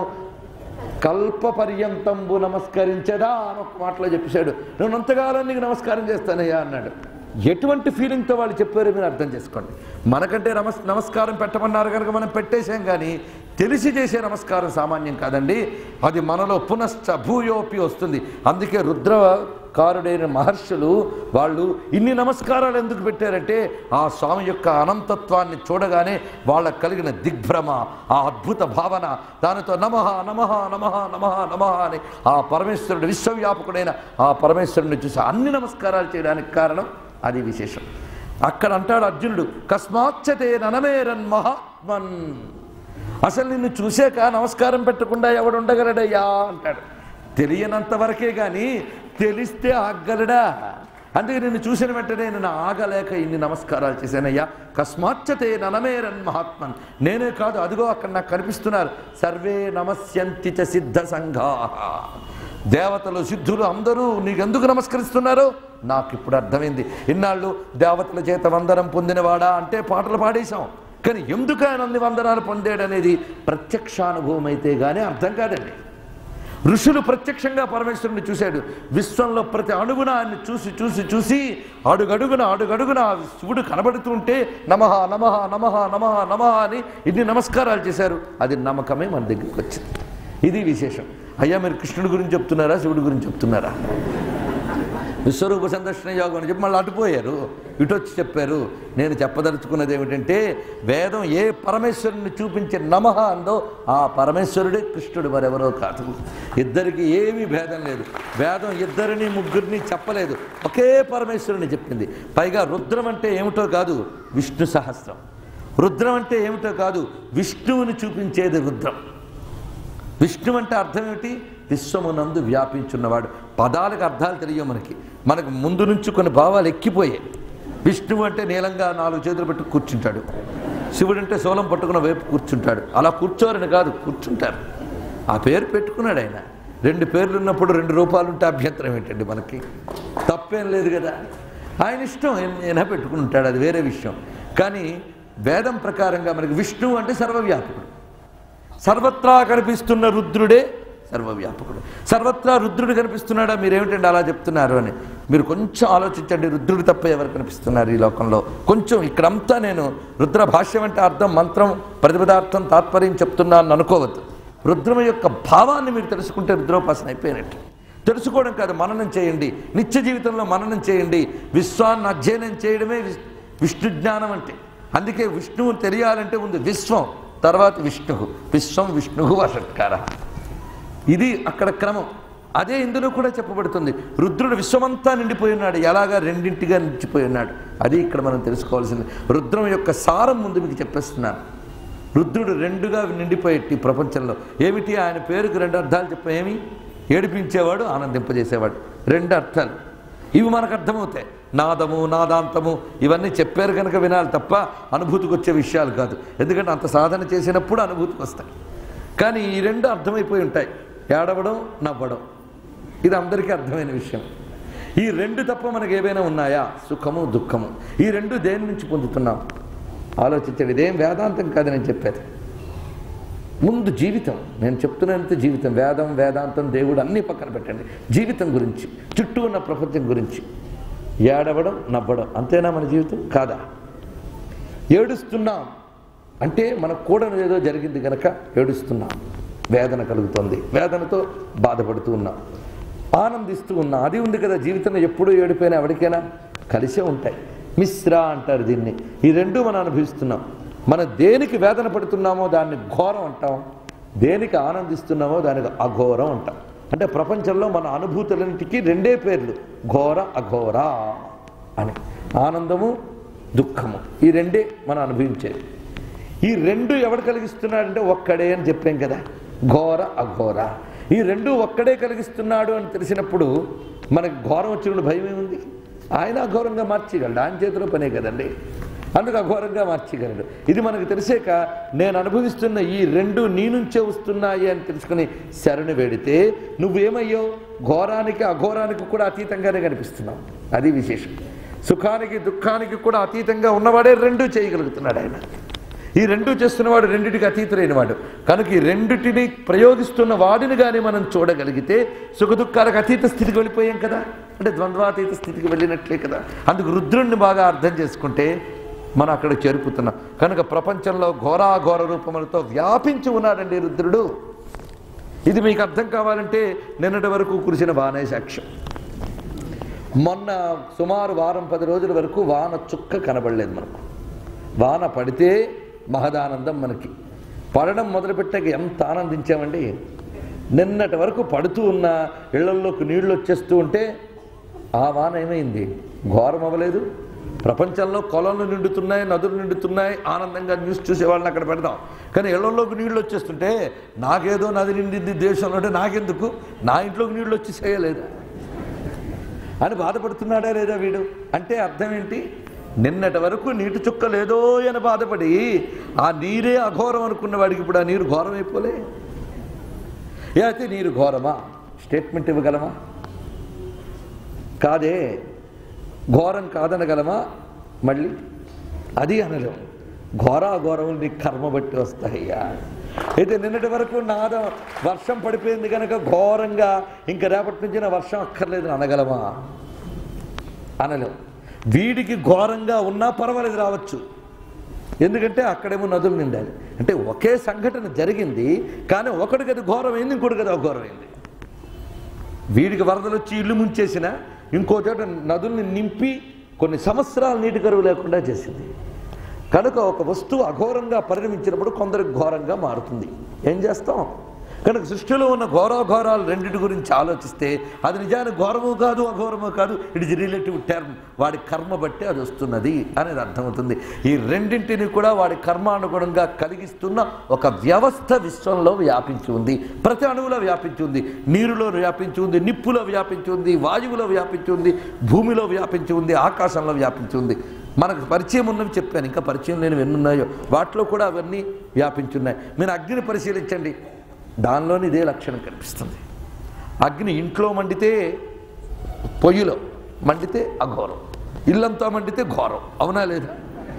కల్ప పర్యంతంబు నమస్కరించదా అని ఒక మాటలో చెప్పేశాడు నేను అంతకాలం నీకు నమస్కారం చేస్తానయ్యా అన్నాడు ఎటువంటి ఫీలింగ్తో వాళ్ళు చెప్పారో మీరు అర్థం చేసుకోండి మనకంటే నమస్ నమస్కారం పెట్టమన్నారు కనుక మనం పెట్టేశాం కానీ తెలిసి చేసే నమస్కారం సామాన్యం కాదండి అది మనలో పునశ్చ భూయోపి వస్తుంది అందుకే రుద్రకారుడైన మహర్షులు వాళ్ళు ఇన్ని నమస్కారాలు ఎందుకు పెట్టారంటే ఆ స్వామి యొక్క అనంతత్వాన్ని చూడగానే వాళ్ళకు కలిగిన దిగ్భ్రమ ఆ అద్భుత భావన దానితో నమః నమః నమః నమః నమః అని ఆ పరమేశ్వరుడు విశ్వవ్యాపకుడైన ఆ పరమేశ్వరుని చూసి అన్ని నమస్కారాలు చేయడానికి కారణం అది విశేషం అక్కడ అంటాడు అర్జునుడు కస్మాచ్చతే ననమేరన్ మహాత్మన్ అసలు నిన్ను చూసాక నమస్కారం పెట్టకుండా ఎవడు ఉండగలడయ్యా అంటాడు తెలియనంత వరకే కానీ తెలిస్తే ఆగలడా అందుకే నిన్ను చూసిన వెంటనే నేను ఆగలేక ఇన్ని నమస్కారాలు చేశానయ్యా కస్మాచ్చతే ననమేరన్ మహాత్మన్ నేనే కాదు అదిగో అక్కడ నాకు కనిపిస్తున్నారు సర్వే నమస్యంతి చ సిద్ధ సంఘా దేవతలు సిద్ధులు అందరూ నీకెందుకు నమస్కరిస్తున్నారో నాకు ఇప్పుడు అర్థమైంది ఇన్నాళ్ళు దేవతల చేత వందనం పొందినవాడా అంటే పాటలు పాడేశాం కానీ ఎందుకు ఆయన అన్ని వందనాలు పొందాడనేది ప్రత్యక్షానుభవం అయితే కానీ అర్థం కాదండి ఋషులు ప్రత్యక్షంగా పరమేశ్వరుని చూశాడు విశ్వంలో ప్రతి అణుగున ఆయన్ని చూసి చూసి చూసి అడుగడుగున అడుగడుగున ఆ శివుడు కనబడుతుంటే నమః నమః నమః నమః నమః అని ఇన్ని నమస్కారాలు చేశారు అది నమ్మకమే మన దగ్గరికి వచ్చింది ఇది విశేషం అయ్యా మీరు కృష్ణుడి గురించి చెప్తున్నారా శివుడి గురించి చెప్తున్నారా విశ్వరూప సందర్శన యోగం అని చెప్పి మళ్ళీ అటుపోయారు ఇటు వచ్చి చెప్పారు నేను చెప్పదలుచుకున్నది ఏమిటంటే వేదం ఏ పరమేశ్వరుని చూపించే నమః అందో ఆ పరమేశ్వరుడే కృష్ణుడు మరెవరో కాదు ఇద్దరికి ఏమీ భేదం లేదు వేదం ఇద్దరిని ముగ్గురిని చెప్పలేదు ఒకే పరమేశ్వరుని చెప్పింది పైగా రుద్రం అంటే ఏమిటో కాదు విష్ణు సహస్రం రుద్రం అంటే ఏమిటో కాదు విష్ణువుని చూపించేది రుద్రం విష్ణు అంటే అర్థం ఏమిటి విశ్వమునందు వ్యాపించున్నవాడు పదాలకు అర్థాలు తెలియవు మనకి మనకు ముందు నుంచి కొన్ని భావాలు ఎక్కిపోయాయి విష్ణువు అంటే నీలంగా నాలుగు చేతులు పెట్టి కూర్చుంటాడు శివుడు అంటే శూలం పట్టుకున్న వైపు కూర్చుంటాడు అలా కూర్చోరని కాదు కూర్చుంటారు ఆ పేరు పెట్టుకున్నాడు ఆయన రెండు పేర్లు ఉన్నప్పుడు రెండు రూపాయలు ఉంటే అభ్యంతరం ఏంటండి మనకి తప్పేం లేదు కదా ఆయన ఇష్టం ఏమైనా పెట్టుకుని ఉంటాడు అది వేరే విషయం కానీ వేదం ప్రకారంగా మనకి విష్ణువు అంటే సర్వవ్యాపకుడు సర్వత్రా కనిపిస్తున్న రుద్రుడే సర్వవ్యాపకుడు సర్వత్రా రుద్రుడు కనిపిస్తున్నాడా మీరేమిటండి అలా చెప్తున్నారు అని మీరు కొంచెం ఆలోచించండి రుద్రుడు తప్ప ఎవరు కనిపిస్తున్నారు ఈ లోకంలో కొంచెం ఇక్కడంతా నేను రుద్ర భాష్యం అంటే అర్థం మంత్రం ప్రతిపదార్థం తాత్పర్యం చెప్తున్నాను అనుకోవద్దు రుద్రం యొక్క భావాన్ని మీరు తెలుసుకుంటే రుద్రోపాసన అయిపోయినట్టు తెలుసుకోవడం కాదు మననం చేయండి నిత్య జీవితంలో మననం చేయండి విశ్వాన్ని అధ్యయనం చేయడమే విస్- విష్ణు జ్ఞానం అంటే అందుకే విష్ణువుని తెలియాలంటే ముందు విశ్వం తర్వాత విష్ణు విశ్వం విష్ణు వషట్కార ఇది అక్కడ క్రమం అదే ఇందులో కూడా చెప్పబడుతుంది రుద్రుడు విశ్వమంతా నిండిపోయి ఉన్నాడు ఎలాగా రెండింటిగా నిలిచిపోయి ఉన్నాడు అది ఇక్కడ మనం తెలుసుకోవాల్సింది రుద్రం యొక్క సారం ముందు మీకు చెప్పేస్తున్నాను రుద్రుడు రెండుగా నిండిపోయేటి ఈ ప్రపంచంలో ఏమిటి ఆయన పేరుకు రెండు అర్థాలు చెప్ప ఏమి ఏడిపించేవాడు ఆనందింపజేసేవాడు రెండు అర్థాలు ఇవి మనకు అర్థమవుతాయి నాదము నాదాంతము ఇవన్నీ చెప్పారు కనుక వినాలి తప్ప అనుభూతికి వచ్చే విషయాలు కాదు ఎందుకంటే అంత సాధన చేసినప్పుడు అనుభూతికి వస్తాయి కానీ ఈ రెండు అర్థమైపోయి ఉంటాయి ఏడవడం నవ్వడం ఇది అందరికీ అర్థమైన విషయం ఈ రెండు తప్ప మనకు ఏవైనా ఉన్నాయా సుఖము దుఃఖము ఈ రెండు దేని నుంచి పొందుతున్నాం ఆలోచించండి ఇదేం వేదాంతం కాదు నేను చెప్పేది ముందు జీవితం నేను చెప్తున్నంత జీవితం వేదం వేదాంతం దేవుడు అన్నీ పక్కన పెట్టండి జీవితం గురించి చుట్టూ ఉన్న ప్రపంచం గురించి ఏడవడం నవ్వడం అంతేనా మన జీవితం కాదా ఏడుస్తున్నాం అంటే మనకు కూడా ఏదో జరిగింది కనుక ఏడుస్తున్నాం వేదన కలుగుతుంది వేదనతో బాధపడుతూ ఉన్నాం ఆనందిస్తూ ఉన్నాం అది ఉంది కదా జీవితంలో ఎప్పుడూ ఏడిపోయినా ఎవరికైనా కలిసే ఉంటాయి మిశ్రా అంటారు దీన్ని ఈ రెండు మనం అనుభవిస్తున్నాం మనం దేనికి వేదన పడుతున్నామో దాన్ని ఘోరం అంటాం దేనికి ఆనందిస్తున్నామో దానికి అఘోరం అంటాం అంటే ప్రపంచంలో మన అనుభూతులన్నిటికీ రెండే పేర్లు ఘోర అఘోర అని ఆనందము దుఃఖము ఈ రెండే మనం అనుభవించేది ఈ రెండు ఎవడు కలిగిస్తున్నాడంటే ఒక్కడే అని చెప్పాం కదా ఘోర అఘోర ఈ రెండు ఒక్కడే కలిగిస్తున్నాడు అని తెలిసినప్పుడు మనకి ఘోరం వచ్చినప్పుడు భయం ఏముంది ఆయన అఘోరంగా మార్చగలడు ఆయన చేతిలో పనే కదండి అందుకు అఘోరంగా మార్చగలడు ఇది మనకు తెలిసాక నేను అనుభవిస్తున్న ఈ రెండు నీ నుంచే వస్తున్నాయి అని తెలుసుకుని శరణు వేడితే నువ్వేమయ్యో ఘోరానికి అఘోరానికి కూడా అతీతంగానే కనిపిస్తున్నావు అది విశేషం సుఖానికి దుఃఖానికి కూడా అతీతంగా ఉన్నవాడే రెండూ చేయగలుగుతున్నాడు ఆయన ఈ రెండు చేస్తున్నవాడు రెండిటికి అతీతులైన వాడు కనుక ఈ రెండిటిని ప్రయోగిస్తున్న వాడిని కానీ మనం చూడగలిగితే సుఖదుఖాలకు అతీత స్థితికి వెళ్ళిపోయాం కదా అంటే ద్వంద్వాతీత స్థితికి వెళ్ళినట్లే కదా అందుకు రుద్రుణ్ణి బాగా అర్థం చేసుకుంటే మనం అక్కడ చేరుకుతున్నాం కనుక ప్రపంచంలో ఘోరాఘోర రూపములతో వ్యాపించి ఉన్నాడండి రుద్రుడు ఇది మీకు అర్థం కావాలంటే నిన్నటి వరకు కురిసిన వానే సాక్ష్యం మొన్న సుమారు వారం పది రోజుల వరకు వాన చుక్క కనబడలేదు మనకు వాన పడితే మహదానందం మనకి పడడం మొదలుపెట్టాక ఎంత ఆనందించామండి నిన్నటి వరకు పడుతూ ఉన్న ఇళ్లల్లోకి నీళ్లు వచ్చేస్తూ ఉంటే ఆ వాన ఏమైంది ఘోరం అవ్వలేదు ప్రపంచంలో కొలలు నిండుతున్నాయి నదులు నిండుతున్నాయి ఆనందంగా న్యూస్ చూసే వాళ్ళని అక్కడ పెడదాం కానీ ఇళ్లలోకి నీళ్లు వచ్చేస్తుంటే నాకేదో నది నిండింది దేశంలో అంటే నాకెందుకు నా ఇంట్లోకి నీళ్లు వచ్చేసేయలేదు అని బాధపడుతున్నాడా లేదా వీడు అంటే అర్థం ఏంటి నిన్నటి వరకు నీటి చుక్క లేదో అని బాధపడి ఆ నీరే అఘోరం అనుకున్న వాడికి ఇప్పుడు ఆ నీరు ఘోరం అయిపోలే ఏ అయితే నీరు ఘోరమా స్టేట్మెంట్ ఇవ్వగలమా కాదే ఘోరం కాదనగలమా మళ్ళీ అది అనలేము ఘోర అఘోరములు నీ కర్మ బట్టి వస్తాయ్యా అయితే నిన్నటి వరకు నాద వర్షం పడిపోయింది కనుక ఘోరంగా ఇంకా రేపటి నుంచి నా వర్షం అక్కర్లేదు అనగలమా అనలేం వీడికి ఘోరంగా ఉన్నా పర్వాలేదు రావచ్చు ఎందుకంటే అక్కడేమో నదులు నిండాలి అంటే ఒకే సంఘటన జరిగింది కానీ ఒకటికి అది ఘోరమైంది ఇంకోటికి అది అఘోరమైంది వీడికి వరదలు వచ్చి ఇల్లు ముంచేసిన ఇంకో చోట నదుల్ని నింపి కొన్ని సంవత్సరాలు నీటి కరువు లేకుండా చేసింది కనుక ఒక వస్తువు అఘోరంగా పరిణమించినప్పుడు కొందరికి ఘోరంగా మారుతుంది ఏం చేస్తాం కనుక సృష్టిలో ఉన్న ఘోరాఘోరాలు రెండింటి గురించి ఆలోచిస్తే అది నిజానికి ఘోరము కాదు అఘోరము కాదు ఇట్ ఇస్ రిలేటివ్ టర్మ్ వాడి కర్మ బట్టి అది వస్తున్నది అనేది అర్థమవుతుంది ఈ రెండింటిని కూడా వాడి కర్మానుగుణంగా కలిగిస్తున్న ఒక వ్యవస్థ విశ్వంలో వ్యాపించి ఉంది ప్రతి అణువులో వ్యాపించి ఉంది నీరులో వ్యాపించి ఉంది నిప్పులో వ్యాపించి ఉంది వాయువులో వ్యాపించి ఉంది భూమిలో వ్యాపించి ఉంది ఆకాశంలో వ్యాపించి ఉంది మనకు పరిచయం ఉన్నవి చెప్పాను ఇంకా పరిచయం లేనివి ఎన్ని ఉన్నాయో వాటిలో కూడా అవన్నీ వ్యాపించి ఉన్నాయి మీరు అగ్నిని పరిశీలించండి దానిలోని ఇదే లక్షణం కనిపిస్తుంది అగ్ని ఇంట్లో మండితే పొయ్యిలో మండితే అఘోరం ఇల్లంతా మండితే ఘోరం అవునా లేదా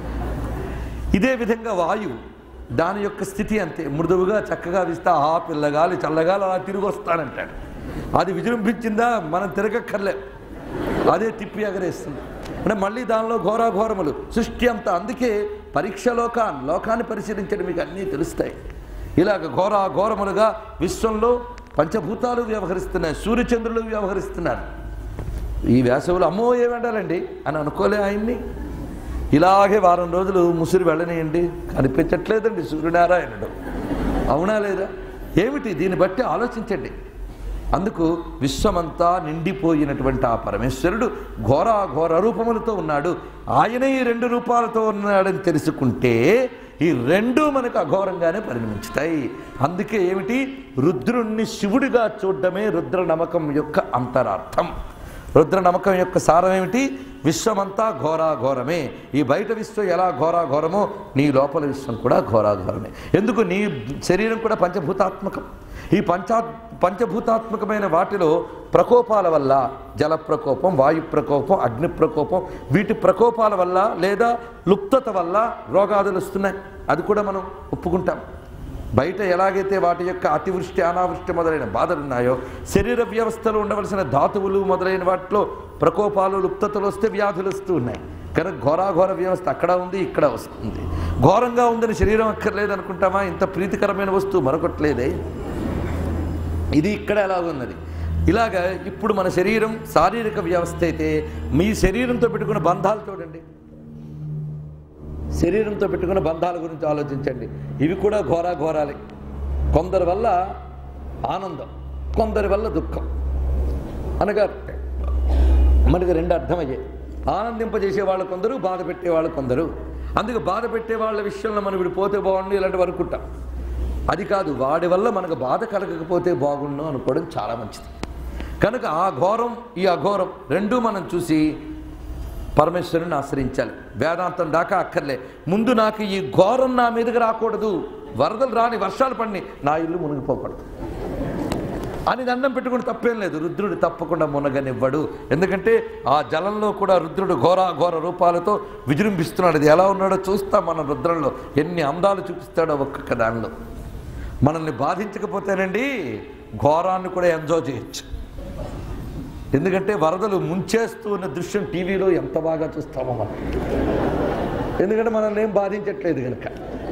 ఇదే విధంగా వాయువు దాని యొక్క స్థితి అంతే మృదువుగా చక్కగా వీస్తా ఆ పిల్లగాలి చల్లగాలి అలా తిరిగి వస్తానంటాడు అది విజృంభించిందా మనం తిరగక్కర్లే అదే తిప్పి ఎగరేస్తుంది అంటే మళ్ళీ దానిలో ఘోరాఘోరములు సృష్టి అంతా అందుకే పరీక్ష లోకాన్ లోకాన్ని పరిశీలించడం మీకు అన్నీ తెలుస్తాయి ఇలాగ ఘోర ఘోరములుగా విశ్వంలో పంచభూతాలు వ్యవహరిస్తున్నాయి సూర్యచంద్రులు వ్యవహరిస్తున్నారు ఈ వేసవులు అమ్మో ఏమంటారండి అని అనుకోలే ఆయన్ని ఇలాగే వారం రోజులు ముసురు వెళ్ళనియండి కనిపించట్లేదండి సూర్యనారాయణుడు అవునా లేదా ఏమిటి దీన్ని బట్టి ఆలోచించండి అందుకు విశ్వమంతా నిండిపోయినటువంటి ఆ పరమేశ్వరుడు ఘోర ఘోర రూపములతో ఉన్నాడు ఆయనే ఈ రెండు రూపాలతో ఉన్నాడని తెలుసుకుంటే ఈ రెండు మనకు అఘోరంగానే పరిణమించుతాయి అందుకే ఏమిటి రుద్రుణ్ణి శివుడిగా చూడడమే రుద్ర నమ్మకం యొక్క అంతరార్థం రుద్ర నమ్మకం యొక్క సారం ఏమిటి విశ్వమంతా ఘోరాఘోరమే ఈ బయట విశ్వం ఎలా ఘోరాఘోరమో నీ లోపల విశ్వం కూడా ఘోరాఘోరమే ఎందుకు నీ శరీరం కూడా పంచభూతాత్మకం ఈ పంచా పంచభూతాత్మకమైన వాటిలో ప్రకోపాల వల్ల జల ప్రకోపం వాయు ప్రకోపం అగ్ని ప్రకోపం వీటి ప్రకోపాల వల్ల లేదా లుప్తత వల్ల రోగాదులు వస్తున్నాయి అది కూడా మనం ఒప్పుకుంటాం బయట ఎలాగైతే వాటి యొక్క అతివృష్టి అనావృష్టి మొదలైన బాధలు ఉన్నాయో శరీర వ్యవస్థలో ఉండవలసిన ధాతువులు మొదలైన వాటిలో ప్రకోపాలు లుప్తతలు వస్తే వ్యాధులు వస్తూ ఉన్నాయి కనుక ఘోరాఘోర వ్యవస్థ అక్కడ ఉంది ఇక్కడ వస్తుంది ఘోరంగా ఉందని శరీరం అక్కర్లేదు అనుకుంటామా ఇంత ప్రీతికరమైన వస్తువు మరొకట్లేదే ఇది ఇక్కడ ఎలాగున్నది ఇలాగ ఇప్పుడు మన శరీరం శారీరక వ్యవస్థ అయితే మీ శరీరంతో పెట్టుకున్న బంధాలు చూడండి శరీరంతో పెట్టుకున్న బంధాల గురించి ఆలోచించండి ఇవి కూడా ఘోరా ఘోరాలే కొందరి వల్ల ఆనందం కొందరి వల్ల దుఃఖం అనగా మనకి రెండు అర్థమయ్యాయి ఆనందింపజేసే వాళ్ళు కొందరు బాధ పెట్టే వాళ్ళు కొందరు అందుకే బాధ పెట్టే వాళ్ళ విషయంలో మనం ఇప్పుడు పోతే బాగుండు ఇలాంటివి అనుకుంటాం అది కాదు వాడి వల్ల మనకు బాధ కలగకపోతే బాగుండు అనుకోవడం చాలా మంచిది కనుక ఆ ఘోరం ఈ అఘోరం రెండూ మనం చూసి పరమేశ్వరుని ఆశ్రయించాలి వేదాంతం దాకా అక్కర్లే ముందు నాకు ఈ ఘోరం నా మీదకి రాకూడదు వరదలు రాని వర్షాలు పడిని నా ఇల్లు మునిగిపోకూడదు అని దండం పెట్టుకుని తప్పేం లేదు రుద్రుడు తప్పకుండా మునగనివ్వడు ఎందుకంటే ఆ జలంలో కూడా రుద్రుడు ఘోర ఘోర రూపాలతో విజృంభిస్తున్నాడు అది ఎలా ఉన్నాడో చూస్తాం మన రుద్రంలో ఎన్ని అందాలు చూపిస్తాడో ఒక్కొక్క దానిలో మనల్ని బాధించకపోతేనండి ఘోరాన్ని కూడా ఎంజాయ్ చేయొచ్చు ఎందుకంటే వరదలు ముంచేస్తూ ఉన్న దృశ్యం టీవీలో ఎంత బాగా చూస్తామో మనం ఎందుకంటే మనల్ని ఏం బాధించట్లేదు కనుక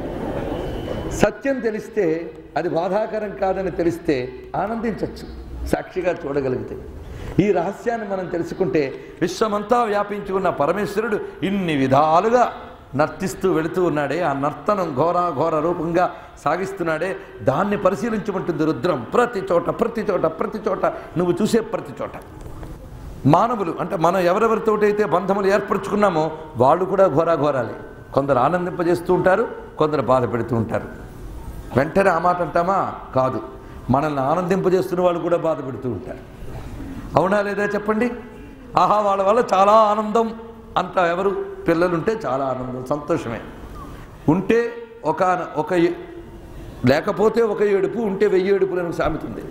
సత్యం తెలిస్తే అది బాధాకరం కాదని తెలిస్తే ఆనందించవచ్చు సాక్షిగా చూడగలిగితే ఈ రహస్యాన్ని మనం తెలుసుకుంటే విశ్వమంతా వ్యాపించి ఉన్న పరమేశ్వరుడు ఇన్ని విధాలుగా నర్తిస్తూ వెళుతూ ఉన్నాడే ఆ నర్తనం ఘోర ఘోర రూపంగా సాగిస్తున్నాడే దాన్ని పరిశీలించమంటుంది రుద్రం ప్రతి చోట ప్రతి చోట ప్రతి చోట నువ్వు చూసే ప్రతి చోట మానవులు అంటే మనం ఎవరెవరితోటైతే బంధములు ఏర్పరచుకున్నామో వాళ్ళు కూడా ఘోరాఘోరాలే కొందరు ఆనందింపజేస్తూ ఉంటారు కొందరు బాధ పెడుతూ ఉంటారు వెంటనే ఆ మాట అంటామా కాదు మనల్ని ఆనందింపజేస్తున్న వాళ్ళు కూడా బాధ పెడుతూ ఉంటారు అవునా లేదా చెప్పండి ఆహా వాళ్ళ వల్ల చాలా ఆనందం అంత ఎవరు పిల్లలుంటే చాలా ఆనందం సంతోషమే ఉంటే ఒక ఒక ఏ- లేకపోతే ఒక ఏడుపు ఉంటే వెయ్యి ఏడుపులను సామెత ఉంది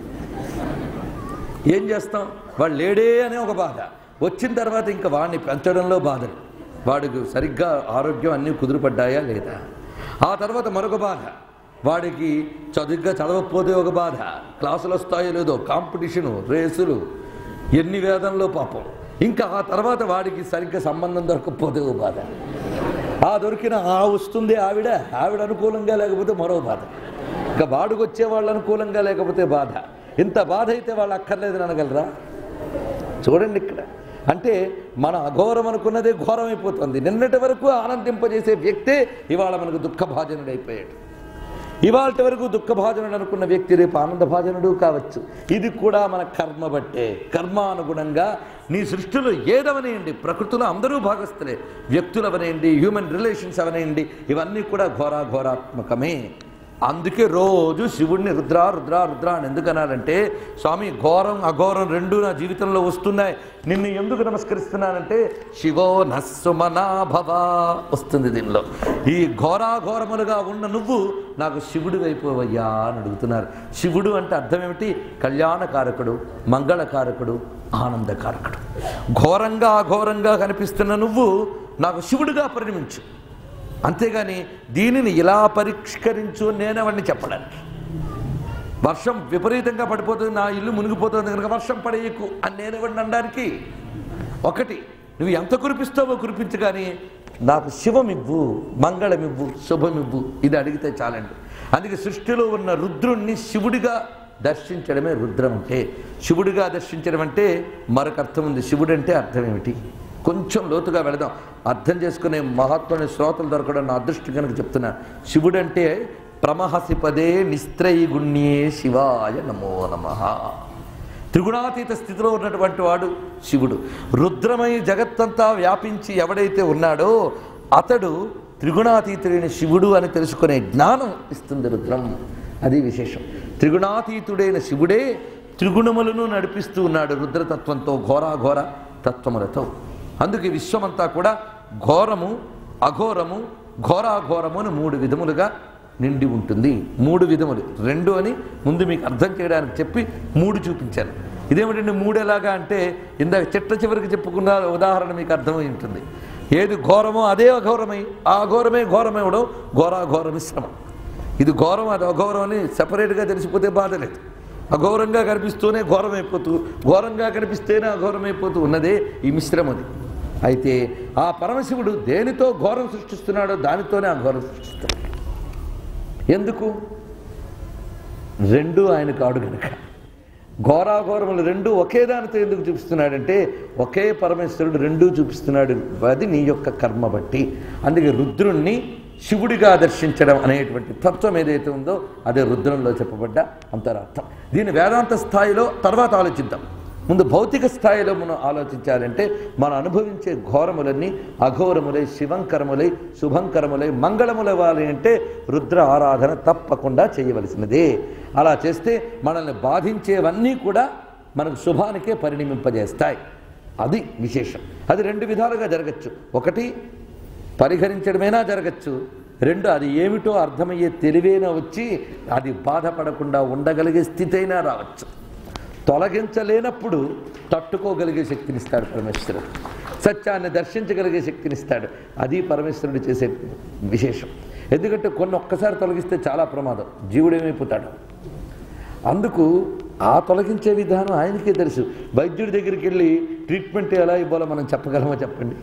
ఏం చేస్తాం వాడు లేడే అనే ఒక బాధ వచ్చిన తర్వాత ఇంకా వాడిని పెంచడంలో బాధలు వాడికి సరిగ్గా ఆరోగ్యం అన్నీ కుదురుపడ్డాయా లేదా ఆ తర్వాత మరొక బాధ వాడికి చదువుగా చదవకపోతే ఒక బాధ క్లాసులు వస్తాయో లేదో కాంపిటీషను రేసులు ఎన్ని వేదంలో పాపం ఇంకా ఆ తర్వాత వాడికి సరిగ్గా సంబంధం దొరకకపోతే ఒక బాధ ఆ దొరికిన ఆ వస్తుంది ఆవిడ ఆవిడ అనుకూలంగా లేకపోతే మరో బాధ ఇంకా వాడికి వచ్చే వాళ్ళు అనుకూలంగా లేకపోతే బాధ ఇంత బాధ అయితే వాళ్ళు అక్కర్లేదని అనగలరా చూడండి ఇక్కడ అంటే మన అఘోరం అనుకున్నదే ఘోరమైపోతుంది నిన్నటి వరకు ఆనందింపజేసే వ్యక్తే ఇవాళ మనకు దుఃఖభాజనుడైపోయాడు ఇవాళ వరకు దుఃఖభాజనుడు అనుకున్న వ్యక్తి రేపు ఆనందభాజనుడు కావచ్చు ఇది కూడా మన కర్మ బట్టే కర్మానుగుణంగా నీ సృష్టిలో ఏదవనేయండి ప్రకృతిలో అందరూ భాగస్తులే వ్యక్తులు అవనేయండి హ్యూమన్ రిలేషన్స్ అవనేయండి ఇవన్నీ కూడా ఘోరాఘోరాత్మకమే అందుకే రోజు శివుడిని రుద్ర రుద్ర రుద్ర అని ఎందుకు అనాలంటే స్వామి ఘోరం అఘోరం రెండు నా జీవితంలో వస్తున్నాయి నిన్ను ఎందుకు నమస్కరిస్తున్నానంటే శివో నస్సుమనాభవ వస్తుంది దీనిలో ఈ ఘోరాఘోరములుగా ఉన్న నువ్వు నాకు శివుడు అయిపోవయ్యా అని అడుగుతున్నారు శివుడు అంటే అర్థం ఏమిటి కళ్యాణకారకుడు మంగళకారకుడు ఆనందకారకుడు ఘోరంగా అఘోరంగా కనిపిస్తున్న నువ్వు నాకు శివుడిగా పరిణమించు అంతేగాని దీనిని ఇలా పరిష్కరించు నేనవన్నీ చెప్పడానికి వర్షం విపరీతంగా పడిపోతుంది నా ఇల్లు మునిగిపోతుంది కనుక వర్షం పడేయకు అని నేనెవడిని అనడానికి ఒకటి నువ్వు ఎంత కురిపిస్తావో కురిపించు కానీ నాకు శివమివ్వు మంగళమివ్వు శుభమివ్వు ఇది అడిగితే చాలండి అందుకే సృష్టిలో ఉన్న రుద్రుణ్ణి శివుడిగా దర్శించడమే రుద్రం అంటే శివుడిగా దర్శించడం అంటే మరొక అర్థం ఉంది శివుడు అంటే అర్థం ఏమిటి కొంచెం లోతుగా వెళదాం అర్థం చేసుకునే మహాత్ముని శ్రోతలు దొరకడం నా అదృష్టం కనుక చెప్తున్నా శివుడు అంటే ప్రమహసి పదే నిస్త్రయగుణ్యే శివాయ నమో నమ త్రిగుణాతీత స్థితిలో ఉన్నటువంటి వాడు శివుడు రుద్రమై జగత్తంతా వ్యాపించి ఎవడైతే ఉన్నాడో అతడు త్రిగుణాతీతుడైన శివుడు అని తెలుసుకునే జ్ఞానం ఇస్తుంది రుద్రం అది విశేషం త్రిగుణాతీతుడైన శివుడే త్రిగుణములను నడిపిస్తూ ఉన్నాడు రుద్రతత్వంతో ఘోరాఘోర తత్వములతో అందుకే విశ్వమంతా కూడా ఘోరము అఘోరము ఘోరాఘోరము అని మూడు విధములుగా నిండి ఉంటుంది మూడు విధములు రెండు అని ముందు మీకు అర్థం చేయడానికి చెప్పి మూడు చూపించాను ఇదేమిటంటే మూడు ఎలాగా అంటే ఇందాక చిట్ట చివరికి చెప్పుకున్న ఉదాహరణ మీకు అర్థమై ఉంటుంది ఏది ఘోరమో అదే అఘోరమై ఆ అఘోరమే ఘోరమవడం ఘోరాఘోర మిశ్రమం ఇది ఘోరం అది అఘోరం అని సపరేట్గా తెలిసిపోతే బాధ లేదు అఘోరంగా కనిపిస్తూనే ఘోరమైపోతూ ఘోరంగా కనిపిస్తేనే అఘోరమైపోతూ ఉన్నదే ఈ మిశ్రమది అయితే ఆ పరమశివుడు దేనితో ఘోరం సృష్టిస్తున్నాడో దానితోనే ఆ ఘోరం సృష్టిస్తాడు ఎందుకు రెండు ఆయన కాడు గనక ఘోరాఘోరములు రెండు ఒకే దానితో ఎందుకు చూపిస్తున్నాడంటే ఒకే పరమేశ్వరుడు రెండూ చూపిస్తున్నాడు అది నీ యొక్క కర్మ బట్టి అందుకే రుద్రుణ్ణి శివుడిగా దర్శించడం అనేటువంటి తత్వం ఏదైతే ఉందో అదే రుద్రంలో చెప్పబడ్డ అంతరార్థం దీన్ని వేదాంత స్థాయిలో తర్వాత ఆలోచిద్దాం ముందు భౌతిక స్థాయిలో మనం ఆలోచించాలంటే మనం అనుభవించే ఘోరములన్నీ అఘోరములై శివంకరములై శుభంకరములై మంగళములవ్వాలి అంటే రుద్ర ఆరాధన తప్పకుండా చేయవలసినదే అలా చేస్తే మనల్ని బాధించేవన్నీ కూడా మనకు శుభానికే పరిణమింపజేస్తాయి అది విశేషం అది రెండు విధాలుగా జరగచ్చు ఒకటి పరిహరించడమైనా జరగచ్చు రెండు అది ఏమిటో అర్థమయ్యే తెలివైనా వచ్చి అది బాధపడకుండా ఉండగలిగే స్థితి అయినా రావచ్చు తొలగించలేనప్పుడు తట్టుకోగలిగే శక్తినిస్తాడు పరమేశ్వరుడు సత్యాన్ని దర్శించగలిగే శక్తినిస్తాడు అది పరమేశ్వరుడు చేసే విశేషం ఎందుకంటే కొన్ని ఒక్కసారి తొలగిస్తే చాలా ప్రమాదం జీవుడు ఏమైపోతాడు అందుకు ఆ తొలగించే విధానం ఆయనకే తెలుసు వైద్యుడి దగ్గరికి వెళ్ళి ట్రీట్మెంట్ ఎలా ఇవ్వాలో మనం చెప్పగలమో చెప్పండి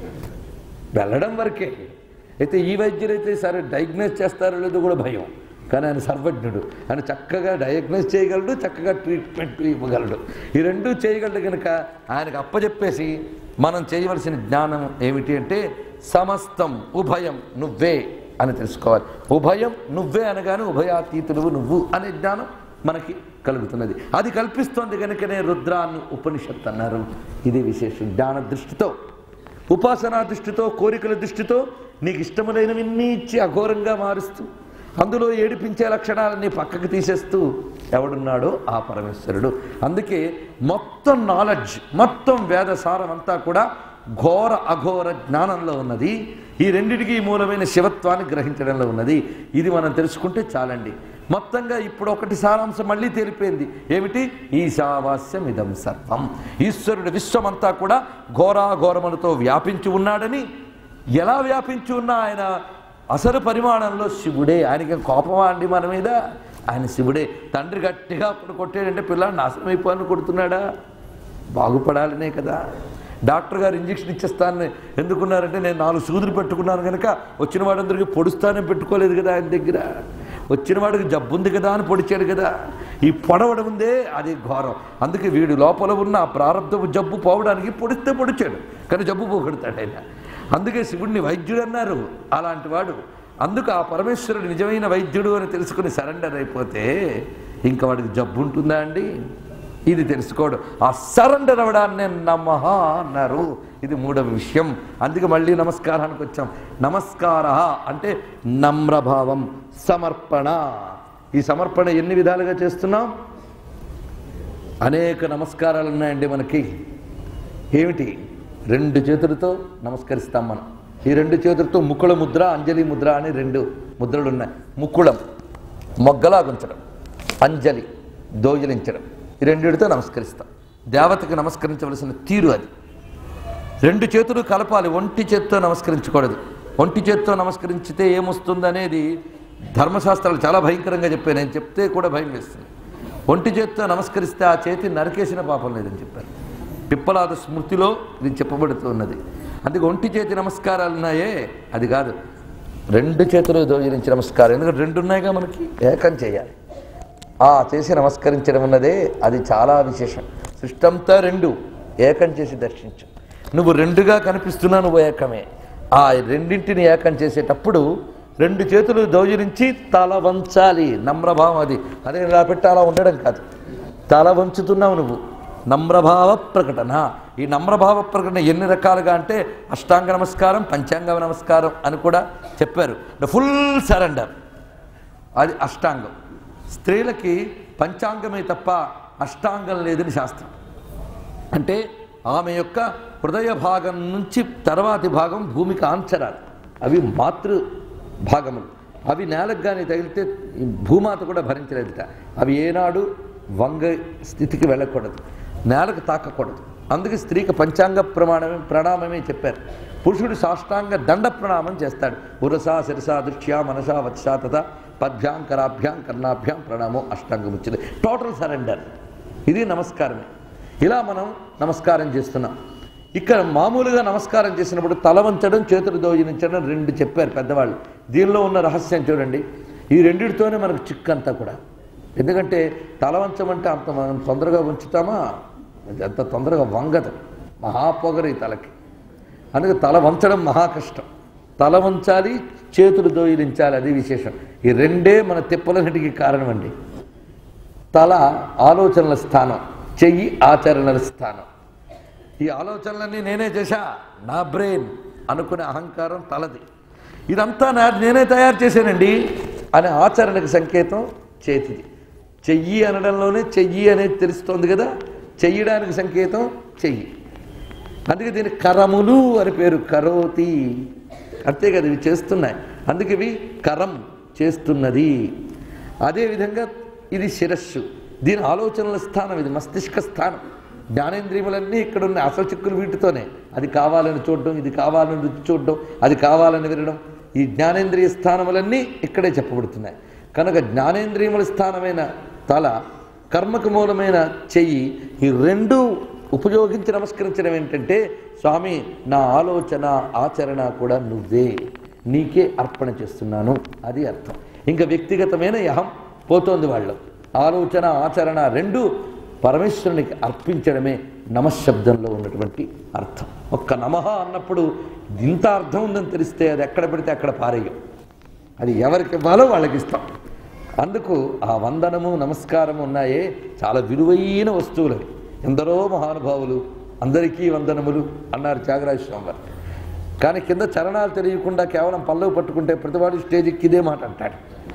వెళ్ళడం వరకే అయితే ఈ వైద్యులైతే సరే డయాగ్నోస్ చేస్తారో లేదో కూడా భయం కానీ ఆయన సర్వజ్ఞుడు ఆయన చక్కగా డయాగ్నోస్ చేయగలడు చక్కగా ట్రీట్మెంట్ ఇవ్వగలడు ఈ రెండు చేయగలడు కనుక ఆయనకు అప్పచెప్పేసి మనం చేయవలసిన జ్ఞానం ఏమిటి అంటే సమస్తం ఉభయం నువ్వే అని తెలుసుకోవాలి ఉభయం నువ్వే అనగానే ఉభయాతీతుడు నువ్వు అనే జ్ఞానం మనకి కలుగుతున్నది అది కల్పిస్తోంది కనుకనే రుద్రాన్ని ఉపనిషత్తు అన్నారు ఇది విశేషం జ్ఞాన దృష్టితో ఉపాసనా దృష్టితో కోరికల దృష్టితో నీకు ఇష్టములైనవన్నీ ఇచ్చి అఘోరంగా మారుస్తూ అందులో ఏడిపించే లక్షణాలన్నీ పక్కకు తీసేస్తూ ఎవడున్నాడో ఆ పరమేశ్వరుడు అందుకే మొత్తం నాలెడ్జ్ మొత్తం వేద సారం అంతా కూడా ఘోర అఘోర జ్ఞానంలో ఉన్నది ఈ రెండిటికి మూలమైన శివత్వాన్ని గ్రహించడంలో ఉన్నది ఇది మనం తెలుసుకుంటే చాలండి మొత్తంగా ఇప్పుడు ఒకటి సారాంశం మళ్ళీ తేలిపోయింది ఏమిటి ఈశావాస్యం ఇదం సర్వం ఈశ్వరుడు విశ్వమంతా కూడా ఘోరాఘోరములతో వ్యాపించి ఉన్నాడని ఎలా వ్యాపించి ఉన్నా ఆయన అసలు పరిమాణంలో శివుడే ఆయనకి కోపమా అండి మన మీద ఆయన శివుడే తండ్రి గట్టిగా అప్పుడు కొట్టాడంటే పిల్లాడు నాశనం అయిపోవాలని కొడుతున్నాడా బాగుపడాలనే కదా డాక్టర్ గారు ఇంజక్షన్ ఇచ్చేస్తానని ఎందుకున్నారంటే నేను నాలుగు సూదులు పెట్టుకున్నాను కనుక వచ్చిన వాడందరికీ పొడుస్తానని పెట్టుకోలేదు కదా ఆయన దగ్గర వచ్చిన వాడికి జబ్బు ఉంది కదా అని పొడిచాడు కదా ఈ పొడవడం ఉందే అది ఘోరం అందుకే వీడు లోపల ఉన్న ఆ ప్రారంభపు జబ్బు పోవడానికి పొడిస్తే పొడిచాడు కానీ జబ్బు పోగొడతాడు ఆయన అందుకే శివుడిని వైద్యుడు అన్నారు అలాంటి వాడు అందుకు ఆ పరమేశ్వరుడు నిజమైన వైద్యుడు అని తెలుసుకుని సరెండర్ అయిపోతే ఇంకా వాడికి జబ్బు ఉంటుందా అండి ఇది తెలుసుకోవడం ఆ సరెండర్ అవడాన్ని నమః అన్నారు ఇది మూడవ విషయం అందుకే మళ్ళీ నమస్కారానికి వచ్చాం నమస్కార అంటే నమ్రభావం సమర్పణ ఈ సమర్పణ ఎన్ని విధాలుగా చేస్తున్నాం అనేక నమస్కారాలు ఉన్నాయండి మనకి ఏమిటి రెండు చేతులతో నమస్కరిస్తాం మనం ఈ రెండు చేతులతో ముక్కుళ ముద్ర అంజలి ముద్ర అని రెండు ముద్రలు ఉన్నాయి ముక్కుళం మొగ్గలా ఉంచడం అంజలి దోజలించడం ఈ రెండిటితో నమస్కరిస్తాం దేవతకి నమస్కరించవలసిన తీరు అది రెండు చేతులు కలపాలి ఒంటి చేత్తో నమస్కరించకూడదు ఒంటి చేత్తో నమస్కరించితే ఏమొస్తుంది అనేది ధర్మశాస్త్రాలు చాలా భయంకరంగా చెప్పాను నేను చెప్తే కూడా భయం వేస్తుంది ఒంటి చేత్తో నమస్కరిస్తే ఆ చేతి నరికేసిన పాపం లేదని చెప్పారు పిప్పలాద స్మృతిలో ఇది చెప్పబడుతున్నది అందుకే ఒంటి చేతి నమస్కారాలు ఉన్నాయే అది కాదు రెండు చేతులు దోజరించి నమస్కారం ఎందుకంటే రెండు ఉన్నాయిగా మనకి ఏకం చేయాలి ఆ చేసి నమస్కరించడం ఉన్నదే అది చాలా విశేషం సృష్టంతా రెండు ఏకం చేసి దర్శించు నువ్వు రెండుగా కనిపిస్తున్నా నువ్వు ఏకమే ఆ రెండింటిని ఏకం చేసేటప్పుడు రెండు చేతులు దోజరించి తల వంచాలి నమ్రభావం అది అదే ఇలా పెట్టి అలా ఉండడం కాదు తల వంచుతున్నావు నువ్వు నమ్రభావ ప్రకటన ఈ నమ్రభావ ప్రకటన ఎన్ని రకాలుగా అంటే అష్టాంగ నమస్కారం పంచాంగ నమస్కారం అని కూడా చెప్పారు ఫుల్ సరెండర్ అది అష్టాంగం స్త్రీలకి పంచాంగమే తప్ప అష్టాంగం లేదని శాస్త్రం అంటే ఆమె యొక్క హృదయ భాగం నుంచి తర్వాతి భాగం భూమికి ఆంచరాలు అవి మాతృ భాగములు అవి నేలకు కానీ తగిలితే ఈ భూమాత కూడా భరించలేదుట అవి ఏనాడు వంగ స్థితికి వెళ్ళకూడదు నేలకు తాకకూడదు అందుకే స్త్రీకి పంచాంగ ప్రమాణమే ప్రణామమే చెప్పారు పురుషుడు సాష్టాంగ దండ ప్రణామం చేస్తాడు ఉరసా శిరసా దృష్ట్యా మనసా వత్సా తథా పద్భ్యాం కరాభ్యాం కర్ణాభ్యాం ప్రణామం అష్టాంగం వచ్చింది టోటల్ సరెండర్ ఇది నమస్కారమే ఇలా మనం నమస్కారం చేస్తున్నాం ఇక్కడ మామూలుగా నమస్కారం చేసినప్పుడు తల వంచడం చేతులు దోజనించడం రెండు చెప్పారు పెద్దవాళ్ళు దీనిలో ఉన్న రహస్యం చూడండి ఈ రెండిటితోనే మనకు చిక్కు అంతా కూడా ఎందుకంటే తల వంచమంటే అంత మనం తొందరగా ఉంచుతామా అది అంత తొందరగా వంగదు మహాపొగరు ఈ తలకి అందుకే తల వంచడం మహా కష్టం తల వంచాలి చేతులు దోయిలించాలి అది విశేషం ఈ రెండే మన తిప్పలన్నిటికీ కారణం అండి తల ఆలోచనల స్థానం చెయ్యి ఆచరణల స్థానం ఈ ఆలోచనలన్నీ నేనే చేశా నా బ్రెయిన్ అనుకునే అహంకారం తలది ఇదంతా నా నేనే తయారు చేశానండి అనే ఆచరణకు సంకేతం చేతిది చెయ్యి అనడంలోనే చెయ్యి అనేది తెలుస్తోంది కదా చెయ్యడానికి సంకేతం చెయ్యి అందుకే దీనికి కరములు అని పేరు కరోతి అంతే కదా ఇవి చేస్తున్నాయి అందుకే ఇవి కరం చేస్తున్నది అదేవిధంగా ఇది శిరస్సు దీని ఆలోచనల స్థానం ఇది మస్తిష్క స్థానం జ్ఞానేంద్రియములన్నీ ఇక్కడ ఉన్నాయి అసలు చిక్కులు వీటితోనే అది కావాలని చూడడం ఇది కావాలని రుచి చూడడం అది కావాలని వినడం ఈ జ్ఞానేంద్రియ స్థానములన్నీ ఇక్కడే చెప్పబడుతున్నాయి కనుక జ్ఞానేంద్రియముల స్థానమైన తల కర్మకు మూలమైన చెయ్యి ఈ రెండు ఉపయోగించి నమస్కరించడం ఏంటంటే స్వామి నా ఆలోచన ఆచరణ కూడా నువ్వే నీకే అర్పణ చేస్తున్నాను అది అర్థం ఇంకా వ్యక్తిగతమైన యహం పోతోంది వాళ్ళు ఆలోచన ఆచరణ రెండు పరమేశ్వరునికి అర్పించడమే నమశబ్దంలో ఉన్నటువంటి అర్థం ఒక్క నమః అన్నప్పుడు ఇంత అర్థం ఉందని తెలిస్తే అది ఎక్కడ పెడితే అక్కడ పారేయం అది ఎవరికి ఇవ్వాలో వాళ్ళకి ఇస్తాం అందుకు ఆ వందనము నమస్కారము ఉన్నాయే చాలా విలువైన వస్తువులు అవి. ఎందరో మహానుభావులు అందరికీ వందనములు అన్నారు త్యాగరాజ స్వామి వారు కానీ కింద చరణాలు తెలియకుండా కేవలం పల్లవి పట్టుకుంటే ప్రతివాడు స్టేజ్కి ఇదే మాట అంటాడు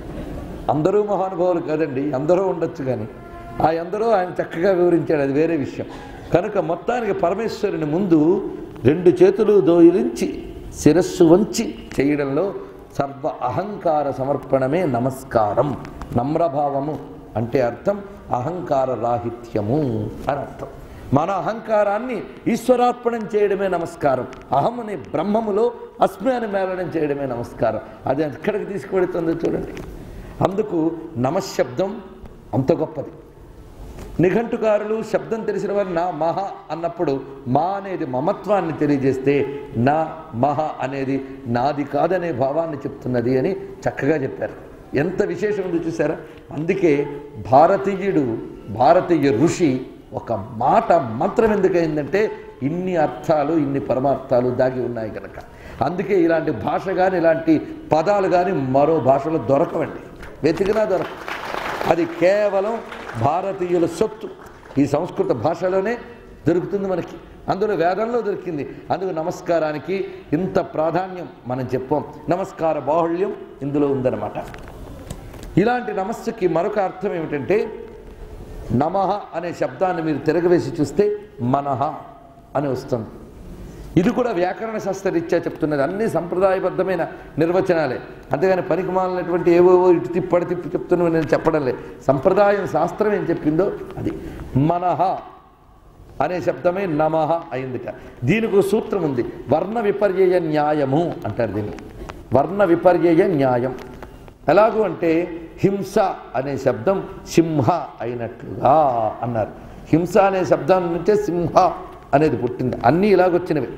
అందరూ మహానుభావులు కాదండి అందరూ ఉండొచ్చు కానీ ఆ ఎందరో ఆయన చక్కగా వివరించాడు అది వేరే విషయం కనుక మొత్తానికి పరమేశ్వరుని ముందు రెండు చేతులు దోయిలించి శిరస్సు వంచి చేయడంలో సర్వ అహంకార సమర్పణమే నమస్కారం నమ్రభావము అంటే అర్థం అహంకార రాహిత్యము అని అర్థం మన అహంకారాన్ని ఈశ్వరార్పణం చేయడమే నమస్కారం అహం అనే బ్రహ్మములో అస్మి అని మేళనం చేయడమే నమస్కారం అది ఎక్కడికి తీసుకువెడుతుందో చూడండి అందుకు నమశబ్దం అంత గొప్పది నిఘంటుకారులు శబ్దం తెలిసిన వారు నా మహ అన్నప్పుడు మా అనేది మమత్వాన్ని తెలియజేస్తే నా మహ అనేది నాది కాదనే భావాన్ని చెప్తున్నది అని చక్కగా చెప్పారు ఎంత విశేషం ఉందో చూసారా అందుకే భారతీయుడు భారతీయ ఋషి ఒక మాట మంత్రం ఎందుకైందంటే ఇన్ని అర్థాలు ఇన్ని పరమార్థాలు దాగి ఉన్నాయి కనుక అందుకే ఇలాంటి భాష కానీ ఇలాంటి పదాలు కానీ మరో భాషలో దొరకవండి వెతికినా దొరక అది కేవలం భారతీయుల సొత్తు ఈ సంస్కృత భాషలోనే దొరుకుతుంది మనకి అందులో వేదంలో దొరికింది అందుకు నమస్కారానికి ఇంత ప్రాధాన్యం మనం చెప్పాం నమస్కార బాహుళ్యం ఇందులో ఉందన్నమాట ఇలాంటి నమస్సుకి మరొక అర్థం ఏమిటంటే నమః అనే శబ్దాన్ని మీరు తిరగవేసి చూస్తే మనహ అని వస్తుంది ఇది కూడా వ్యాకరణ శాస్త్రరీత్యా చెప్తున్నది అన్ని సంప్రదాయబద్ధమైన నిర్వచనాలే అంతేగాని పనికిమాలినటువంటి ఏవేవో ఇటు తిప్పడి తిప్పి చెప్తున్నవి నేను చెప్పడం లేదు సంప్రదాయం శాస్త్రం ఏం చెప్పిందో అది మనహ అనే శబ్దమే నమః అయిందిట దీనికి ఒక సూత్రం ఉంది వర్ణ విపర్యయ న్యాయము అంటారు దీన్ని వర్ణ విపర్యయ న్యాయం ఎలాగూ అంటే హింస అనే శబ్దం సింహ అయినట్లుగా అన్నారు హింస అనే శబ్దం నుంచే సింహ అనేది పుట్టింది అన్నీ ఇలాగొచ్చినవి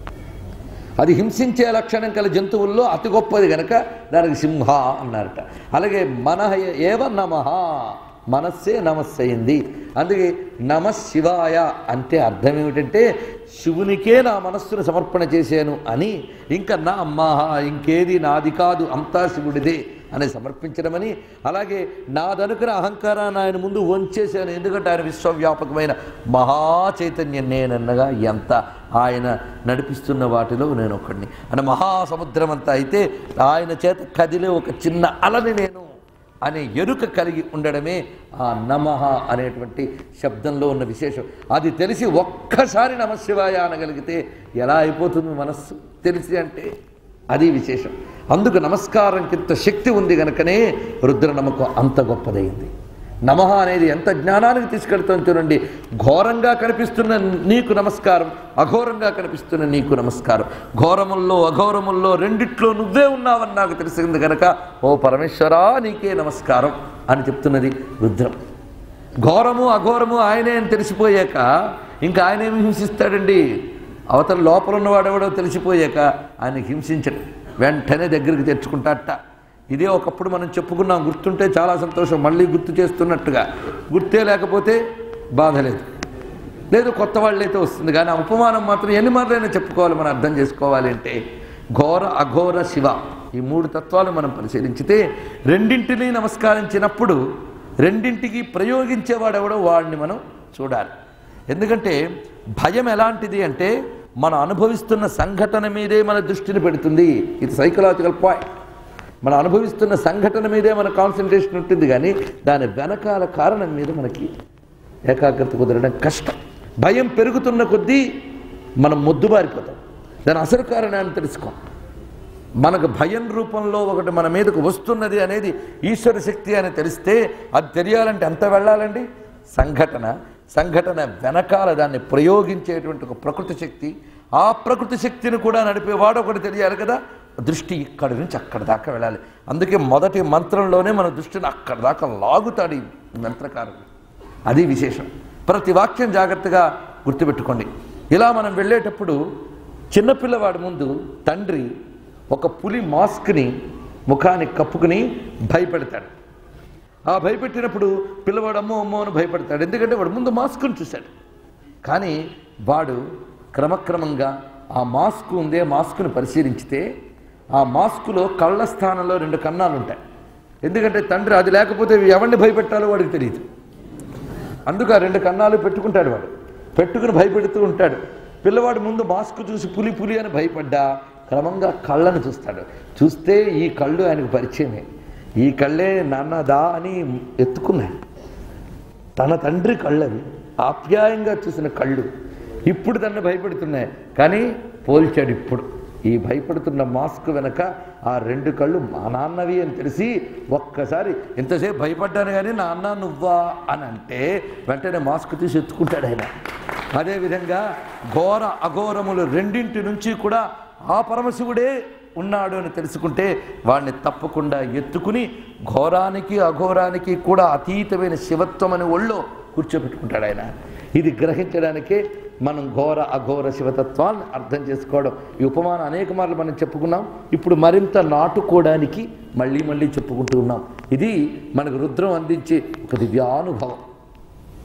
అది హింసించే లక్షణం కల జంతువుల్లో అతి గొప్పది గనక దానికి సింహ అన్నారట అలాగే మనహ ఏవ నమః మనస్సే నమస్సయింది అందుకే నమ శివాయ అంటే అర్థం ఏమిటంటే శివునికే నా మనస్సును సమర్పణ చేశాను అని ఇంకా నా అమ్మాహ ఇంకేది నాది కాదు అంతా శివుడిదే అని సమర్పించడమని అలాగే నాదనుకున్న అహంకారాన్ని ఆయన ముందు వంచేశాను ఎందుకంటే ఆయన విశ్వవ్యాపకమైన మహా చైతన్యం నేనన్నగా ఎంత ఆయన నడిపిస్తున్న వాటిలో నేను ఒకడిని అని మహాసముద్రం అంతా అయితే ఆయన చేత కదిలే ఒక చిన్న అలని నేను అనే ఎరుక కలిగి ఉండడమే ఆ నమః అనేటువంటి శబ్దంలో ఉన్న విశేషం అది తెలిసి ఒక్కసారి నమశివాయ అనగలిగితే ఎలా అయిపోతుంది మనస్సు తెలిసి అంటే అది విశేషం అందుకు నమస్కారం కింద శక్తి ఉంది గనుకనే రుద్ర నమ్మకం అంత గొప్పదైంది నమః అనేది ఎంత జ్ఞానానికి తీసుకెళ్తాం చూడండి ఘోరంగా కనిపిస్తున్న నీకు నమస్కారం అఘోరంగా కనిపిస్తున్న నీకు నమస్కారం ఘోరముల్లో అఘోరముల్లో రెండిట్లో నువ్వే ఉన్నావని నాకు తెలిసింది కనుక ఓ పరమేశ్వరా నీకే నమస్కారం అని చెప్తున్నది రుద్రం ఘోరము అఘోరము ఆయనే అని తెలిసిపోయాక ఇంకా ఆయన ఏమి హింసిస్తాడండి అవతల లోపల ఉన్నవాడెవడో తెలిసిపోయాక ఆయన హింసించడు వెంటనే దగ్గరికి తెచ్చుకుంటాట ఇదే ఒకప్పుడు మనం చెప్పుకున్నాం గుర్తుంటే చాలా సంతోషం మళ్ళీ గుర్తు చేస్తున్నట్టుగా గుర్తే లేకపోతే బాధ లేదు లేదు కొత్త వాళ్ళైతే వస్తుంది కానీ ఆ ఉపమానం మాత్రం ఎన్ని మార్లైనా చెప్పుకోవాలి మనం అర్థం చేసుకోవాలి అంటే ఘోర అఘోర శివ ఈ మూడు తత్వాలు మనం పరిశీలించితే రెండింటినీ నమస్కరించినప్పుడు రెండింటికి ప్రయోగించేవాడెవడో వాడిని మనం చూడాలి ఎందుకంటే భయం ఎలాంటిది అంటే మనం అనుభవిస్తున్న సంఘటన మీదే మన దృష్టిని పెడుతుంది ఇది సైకలాజికల్ పాయింట్ మనం అనుభవిస్తున్న సంఘటన మీదే మన కాన్సన్ట్రేషన్ ఉంటుంది కానీ దాని వెనకాల కారణం మీద మనకి ఏకాగ్రత కుదరడం కష్టం భయం పెరుగుతున్న కొద్దీ మనం మొద్దుబారిపోతాం దాని అసలు కారణాన్ని తెలుసుకోం మనకు భయం రూపంలో ఒకటి మన మీదకు వస్తున్నది అనేది ఈశ్వర శక్తి అని తెలిస్తే అది తెలియాలంటే ఎంత వెళ్ళాలండి సంఘటన సంఘటన వెనకాల దాన్ని ప్రయోగించేటువంటి ఒక ప్రకృతి శక్తి ఆ ప్రకృతి శక్తిని కూడా నడిపేవాడు ఒకటి తెలియాలి కదా దృష్టి ఇక్కడి నుంచి అక్కడి దాకా వెళ్ళాలి అందుకే మొదటి మంత్రంలోనే మన దృష్టిని అక్కడి దాకా లాగుతాడు ఈ మంత్రకారుడు అది విశేషం ప్రతి వాక్యం జాగ్రత్తగా గుర్తుపెట్టుకోండి ఇలా మనం వెళ్ళేటప్పుడు చిన్నపిల్లవాడి ముందు తండ్రి ఒక పులి మాస్క్ని ముఖానికి కప్పుకుని భయపెడతాడు ఆ భయపెట్టినప్పుడు పిల్లవాడు అమ్మో అమ్మో అని భయపడతాడు ఎందుకంటే వాడు ముందు మాస్క్ని చూశాడు కానీ వాడు క్రమక్రమంగా ఆ మాస్క్ ఉందే మాస్క్ను పరిశీలించితే ఆ మాస్కులో కళ్ళ స్థానంలో రెండు కన్నాలు ఉంటాయి ఎందుకంటే తండ్రి అది లేకపోతే ఎవరిని భయపెట్టాలో వాడికి తెలియదు అందుకు ఆ రెండు కన్నాలు పెట్టుకుంటాడు వాడు పెట్టుకుని భయపెడుతూ ఉంటాడు పిల్లవాడు ముందు మాస్క్ చూసి పులి పులి అని భయపడ్డా క్రమంగా కళ్ళను చూస్తాడు చూస్తే ఈ కళ్ళు ఆయనకు పరిచయమే ఈ కళ్ళే నాన్నదా అని ఎత్తుకున్నాయి తన తండ్రి కళ్ళవి ఆప్యాయంగా చూసిన కళ్ళు ఇప్పుడు తన్ను భయపెడుతున్నాయి కానీ పోల్చాడు ఇప్పుడు ఈ భయపడుతున్న మాస్క్ వెనక ఆ రెండు కళ్ళు మా నాన్నవి అని తెలిసి ఒక్కసారి ఎంతసేపు భయపడ్డాను కానీ నాన్న నువ్వా అని అంటే వెంటనే మాస్క్ తీసి ఎత్తుకుంటాడు ఆయన అదేవిధంగా ఘోర అఘోరములు రెండింటి నుంచి కూడా ఆ పరమశివుడే ఉన్నాడు అని తెలుసుకుంటే వాడిని తప్పకుండా ఎత్తుకుని ఘోరానికి అఘోరానికి కూడా అతీతమైన శివత్వం అని ఒళ్ళో కూర్చోబెట్టుకుంటాడు ఆయన ఇది గ్రహించడానికే మనం ఘోర అఘోర శివతత్వాన్ని అర్థం చేసుకోవడం ఈ ఉపమానం అనేక మార్లు మనం చెప్పుకున్నాం ఇప్పుడు మరింత నాటుకోవడానికి మళ్ళీ మళ్ళీ చెప్పుకుంటూ ఉన్నాం ఇది మనకు రుద్రం అందించే ఒక దివ్యానుభవం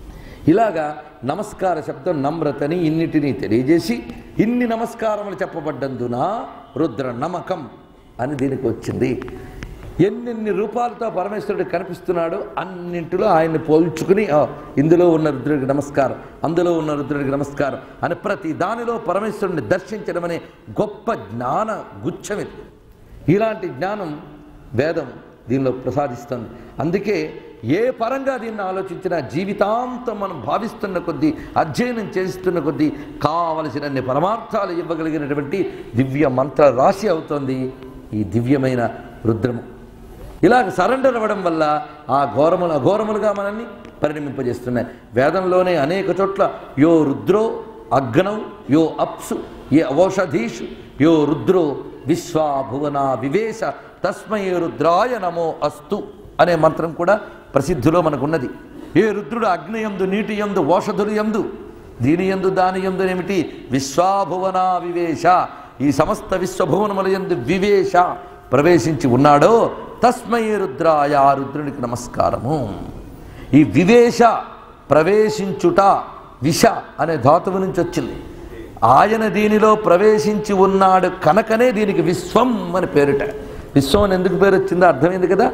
ఇలాగా నమస్కార శబ్దం నమ్రతని ఇన్నిటినీ తెలియజేసి ఇన్ని నమస్కారములు చెప్పబడ్డందున రుద్ర నమకం అని దీనికి వచ్చింది ఎన్నెన్ని రూపాలతో పరమేశ్వరుడు కనిపిస్తున్నాడో అన్నింటిలో ఆయన్ని పోల్చుకుని "ఆ, ఇందులో ఉన్న రుద్రుడికి నమస్కారం అందులో ఉన్న రుద్రుడికి నమస్కారం అని ప్రతి దానిలో పరమేశ్వరుని దర్శించడం అనే గొప్ప జ్ఞాన గుచ్చం ఇది ఇలాంటి జ్ఞానం వేదం దీనిలో ప్రసాదిస్తుంది అందుకే ఏ పరంగా దీన్ని ఆలోచించినా జీవితాంతం మనం భావిస్తున్న కొద్దీ అధ్యయనం చేస్తున్న కొద్దీ కావలసినన్ని పరమార్థాలు ఇవ్వగలిగినటువంటి దివ్య మంత్ర రాశి అవుతోంది ఈ దివ్యమైన రుద్రము ఇలాగ సరెండర్ అవ్వడం వల్ల ఆ ఘోరములు అఘోరములుగా మనల్ని పరిణమింపజేస్తున్నాయి వేదంలోనే అనేక చోట్ల యో రుద్రో అగ్నౌ యో అప్సు ఏ ఔషధీషు యో రుద్రో విశ్వాభువన వివేశ తస్మై రుద్రాయ నమో అస్తు అనే మంత్రం కూడా ప్రసిద్ధిలో మనకున్నది ఏ రుద్రుడు అగ్ని యందు నీటి యందు ఓషధులు యందు దీని యందు దాని యందు ఏమిటి విశ్వాభువన వివేశ ఈ సమస్త విశ్వభువనముల యందు వివేశ ప్రవేశించి ఉన్నాడో తస్మై రుద్రాయ ఆ రుద్రునికి నమస్కారము ఈ వివేశ ప్రవేశించుట విష అనే ధాతువు నుంచి వచ్చింది ఆయన దీనిలో ప్రవేశించి ఉన్నాడు కనుకనే దీనికి విశ్వం అని పేరుట విశ్వం అని ఎందుకు పేరు వచ్చిందో అర్థమైంది కదా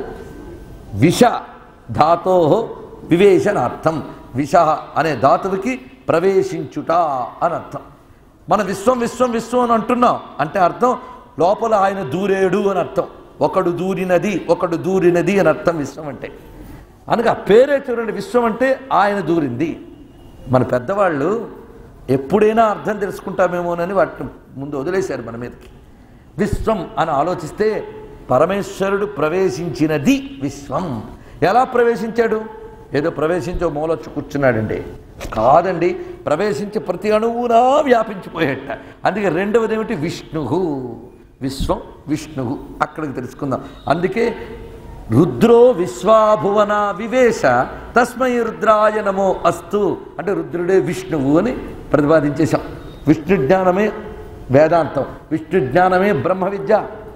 విష ధాతో వివేశనార్థం విష అనే ధాతువుకి ప్రవేశించుట అని అర్థం మన విశ్వం విశ్వం విశ్వం అని అంటున్నాం అంటే అర్థం లోపల ఆయన దూరేడు అని అర్థం ఒకడు దూరినది ఒకడు దూరినది అని అర్థం విశ్వం అంటే అనగా పేరే చూడండి విశ్వం అంటే ఆయన దూరింది మన పెద్దవాళ్ళు ఎప్పుడైనా అర్థం తెలుసుకుంటామేమోనని వాటిని ముందు వదిలేశారు మన మీదకి విశ్వం అని ఆలోచిస్తే పరమేశ్వరుడు ప్రవేశించినది విశ్వం ఎలా ప్రవేశించాడు ఏదో ప్రవేశించి ఓ మూల వచ్చి కూర్చున్నాడండి కాదండి ప్రవేశించి ప్రతి అణువునా వ్యాపించిపోయేట అందుకే రెండవది ఏమిటి విష్ణు విశ్వం విష్ణు అక్కడికి తెలుసుకుందాం అందుకే రుద్రో విశ్వాభువన వివేశ తస్మై రుద్రాయ నమో అస్తు అంటే రుద్రుడే విష్ణువు అని ప్రతిపాదించేశాం విష్ణు జ్ఞానమే వేదాంతం విష్ణు జ్ఞానమే బ్రహ్మ విద్య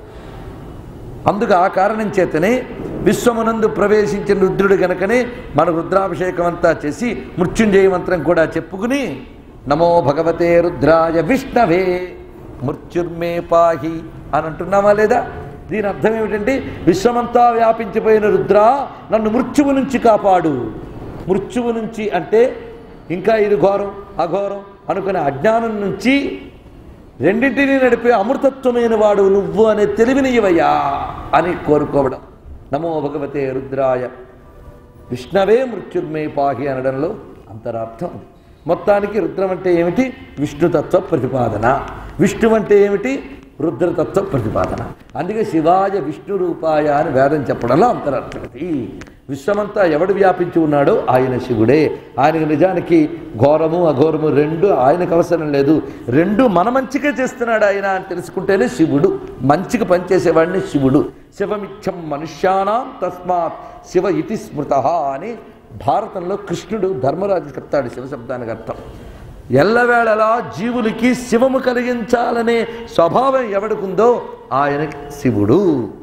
అందుకు ఆ కారణం చేతనే విశ్వమునందు ప్రవేశించిన రుద్రుడు గనకనే మన రుద్రాభిషేకం అంతా చేసి మృత్యుంజయ మంత్రం కూడా చెప్పుకుని నమో భగవతే రుద్రాయ విష్ణవే మృత్యుర్మే పాహి అని అంటున్నామా లేదా దీని అర్థం ఏమిటంటే విశ్వమంతా వ్యాపించిపోయిన రుద్రా నన్ను మృత్యువు నుంచి కాపాడు మృత్యువు నుంచి అంటే ఇంకా ఇది ఘోరం అఘోరం అనుకునే అజ్ఞానం నుంచి రెండింటినీ నడిపే అమృతత్వమైన వాడు నువ్వు అనే తెలివినియవయ్యా అని కోరుకోవడం నమో భగవతే రుద్రాయ విష్ణవే మృత్యుర్మే పాహి అనడంలో అంతరార్థం ఉంది మొత్తానికి రుద్రం అంటే ఏమిటి విష్ణుతత్వ ప్రతిపాదన విష్ణు అంటే ఏమిటి రుద్రతత్వ ప్రతిపాదన అందుకే శివాయ విష్ణు రూపాయ అని వేదం చెప్పడంలో అంతరార్థమది విశ్వమంతా ఎవడు వ్యాపించి ఉన్నాడో ఆయన శివుడే ఆయనకు నిజానికి ఘోరము అఘోరము రెండు ఆయనకు అవసరం లేదు రెండు మన మంచిగా చేస్తున్నాడు ఆయన అని తెలుసుకుంటేనే శివుడు మంచిగా పనిచేసేవాడిని శివుడు శివమిచ్చం మనుష్యానాం తస్మాత్ శివ ఇతి స్మృత అని భారతంలో కృష్ణుడు ధర్మరాజు చెప్తాడు శివశబ్దానికి అర్థం ఎల్లవేళలా జీవులకి శివము కలిగించాలనే స్వభావం ఎవడికుందో ఆయనకి శివుడు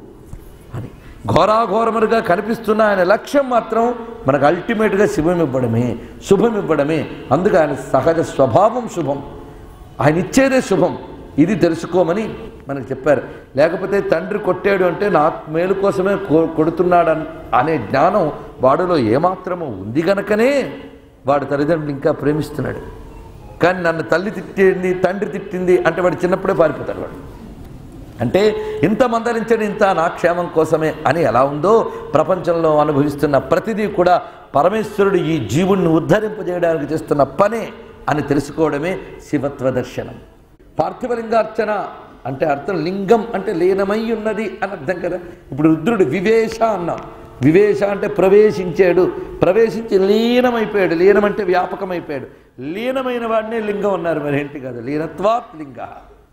అని ఘోరాఘోరములుగా కనిపిస్తున్న ఆయన లక్ష్యం మాత్రం మనకు అల్టిమేట్గా శుభం ఇవ్వడమే శుభం ఇవ్వడమే అందుకు ఆయన సహజ స్వభావం శుభం ఆయన ఇచ్చేదే శుభం ఇది తెలుసుకోమని మనకు చెప్పారు లేకపోతే తండ్రి కొట్టాడు అంటే నా మేలు కోసమే కొ- కొడుతున్నాడు అన్- అనే జ్ఞానం వాడిలో ఏమాత్రము ఉంది గనకనే వాడు తల్లిదండ్రులు ఇంకా ప్రేమిస్తున్నాడు కానీ నన్ను తల్లి తిట్టింది తండ్రి తిట్టింది అంటే వాడు చిన్నప్పుడే పారిపోతాడు వాడు అంటే ఇంత మందలించని ఇంత నా క్షేమం కోసమే అని ఎలా ఉందో ప్రపంచంలో అనుభవిస్తున్న ప్రతిదీ కూడా పరమేశ్వరుడు ఈ జీవుణ్ణి ఉద్ధరింపజేయడానికి చేస్తున్న పనే అని తెలుసుకోవడమే శివత్వ దర్శనం పార్థివలింగార్చన అంటే అర్థం లింగం అంటే లీనమై ఉన్నది అని అర్థం కదా ఇప్పుడు రుద్రుడు వివేశ అన్నాం వివేశ అంటే ప్రవేశించాడు ప్రవేశించి లీనమైపోయాడు లీనం అంటే వ్యాపకమైపోయాడు లీనమైన వాడినే లింగం అన్నారు మరి ఏంటి కదా లీనత్వాత్ లింగ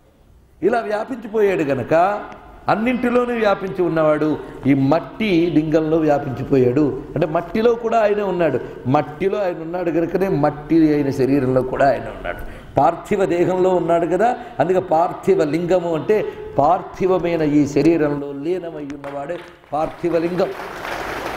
ఇలా వ్యాపించిపోయాడు గనక అన్నింటిలోనూ వ్యాపించి ఉన్నవాడు ఈ మట్టి లింగంలో వ్యాపించిపోయాడు అంటే మట్టిలో కూడా ఆయన ఉన్నాడు మట్టిలో ఆయన ఉన్నాడు కనుకనే మట్టి అయిన శరీరంలో కూడా ఆయన ఉన్నాడు పార్థివ దేహంలో ఉన్నాడు కదా అందుకే పార్థివ లింగము అంటే పార్థివమైన ఈ శరీరంలో లీనమై ఉన్నవాడే పార్థివ లింగం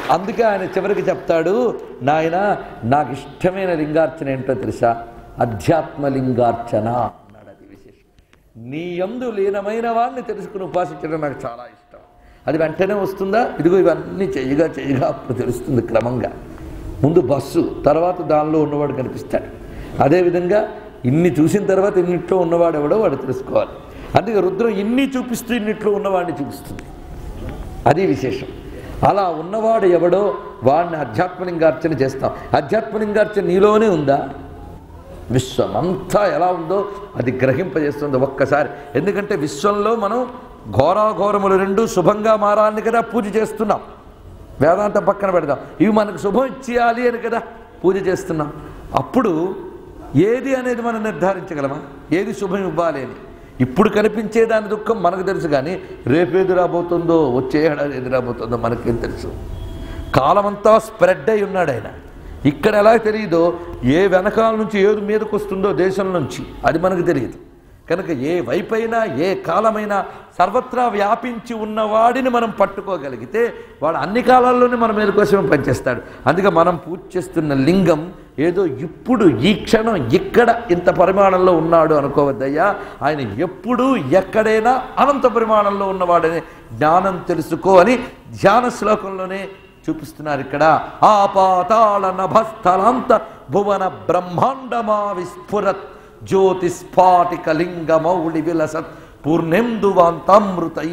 అందుకే ఆయన చివరికి చెప్తాడు నాయన నాకు ఇష్టమైన లింగార్చన ఏంటో తెలుసా అధ్యాత్మ లింగార్చన అన్నాడు అది విశేషం నీ యందు లీనమైన వాడిని తెలుసుకుని ఉపాసించడం నాకు చాలా ఇష్టం అది వెంటనే వస్తుందా ఇదిగో ఇవన్నీ చేయగా చేయగా అప్పుడు తెలుస్తుంది క్రమంగా ముందు బస్సు తర్వాత దానిలో ఉన్నవాడు కనిపిస్తాడు అదేవిధంగా ఇన్ని చూసిన తర్వాత ఇన్నిట్లో ఉన్నవాడు ఎవడో వాడు తెలుసుకోవాలి అందుకే రుద్రం ఇన్ని చూపిస్తూ ఇన్నిట్లో ఉన్నవాడిని చూపిస్తుంది అది విశేషం అలా ఉన్నవాడు ఎవడో వాడిని అధ్యాత్మలింగార్చన చేస్తాం అధ్యాత్మలింగార్చన నీలోనే ఉందా విశ్వం అంతా ఎలా ఉందో అది గ్రహింపజేస్తుంది ఒక్కసారి ఎందుకంటే విశ్వంలో మనం ఘోరాఘోరములు రెండు శుభంగా మారాలని కదా పూజ చేస్తున్నాం వేదాంతం పక్కన పెడదాం ఇవి మనకు శుభం ఇచ్చేయాలి అని కదా పూజ చేస్తున్నాం అప్పుడు ఏది అనేది మనం నిర్ధారించగలమా ఏది శుభం ఇవ్వాలి అని ఇప్పుడు కనిపించే దాని దుఃఖం మనకు తెలుసు కానీ రేపు ఏది రాబోతుందో వచ్చే ఏడాది ఏది రాబోతుందో మనకేం తెలుసు కాలమంతా స్ప్రెడ్ అయి ఉన్నాడు ఆయన ఇక్కడ ఎలా తెలియదో ఏ వెనకాల నుంచి ఏది మీదకు వస్తుందో దేశం నుంచి అది మనకు తెలియదు కనుక ఏ వైపైనా ఏ కాలమైనా సర్వత్రా వ్యాపించి ఉన్నవాడిని మనం పట్టుకోగలిగితే వాడు అన్ని కాలాల్లోనే మన మీద కోసమే పనిచేస్తాడు అందుకే మనం పూజ చేస్తున్న లింగం ఏదో ఇప్పుడు ఈ క్షణం ఇక్కడ ఇంత పరిమాణంలో ఉన్నాడు అనుకోవద్దయ్యా ఆయన ఎప్పుడు ఎక్కడైనా అనంత పరిమాణంలో ఉన్నవాడని జ్ఞానం తెలుసుకో అని ధ్యాన శ్లోకంలోనే చూపిస్తున్నారు ఇక్కడ ఆపాతాళ నభస్థలాంత భువన బ్రహ్మాండమా విస్ఫురత్ జ్యోతిస్ఫాటిక లింగ మౌళి విలసత్ పూర్ణెందువాంతామృతై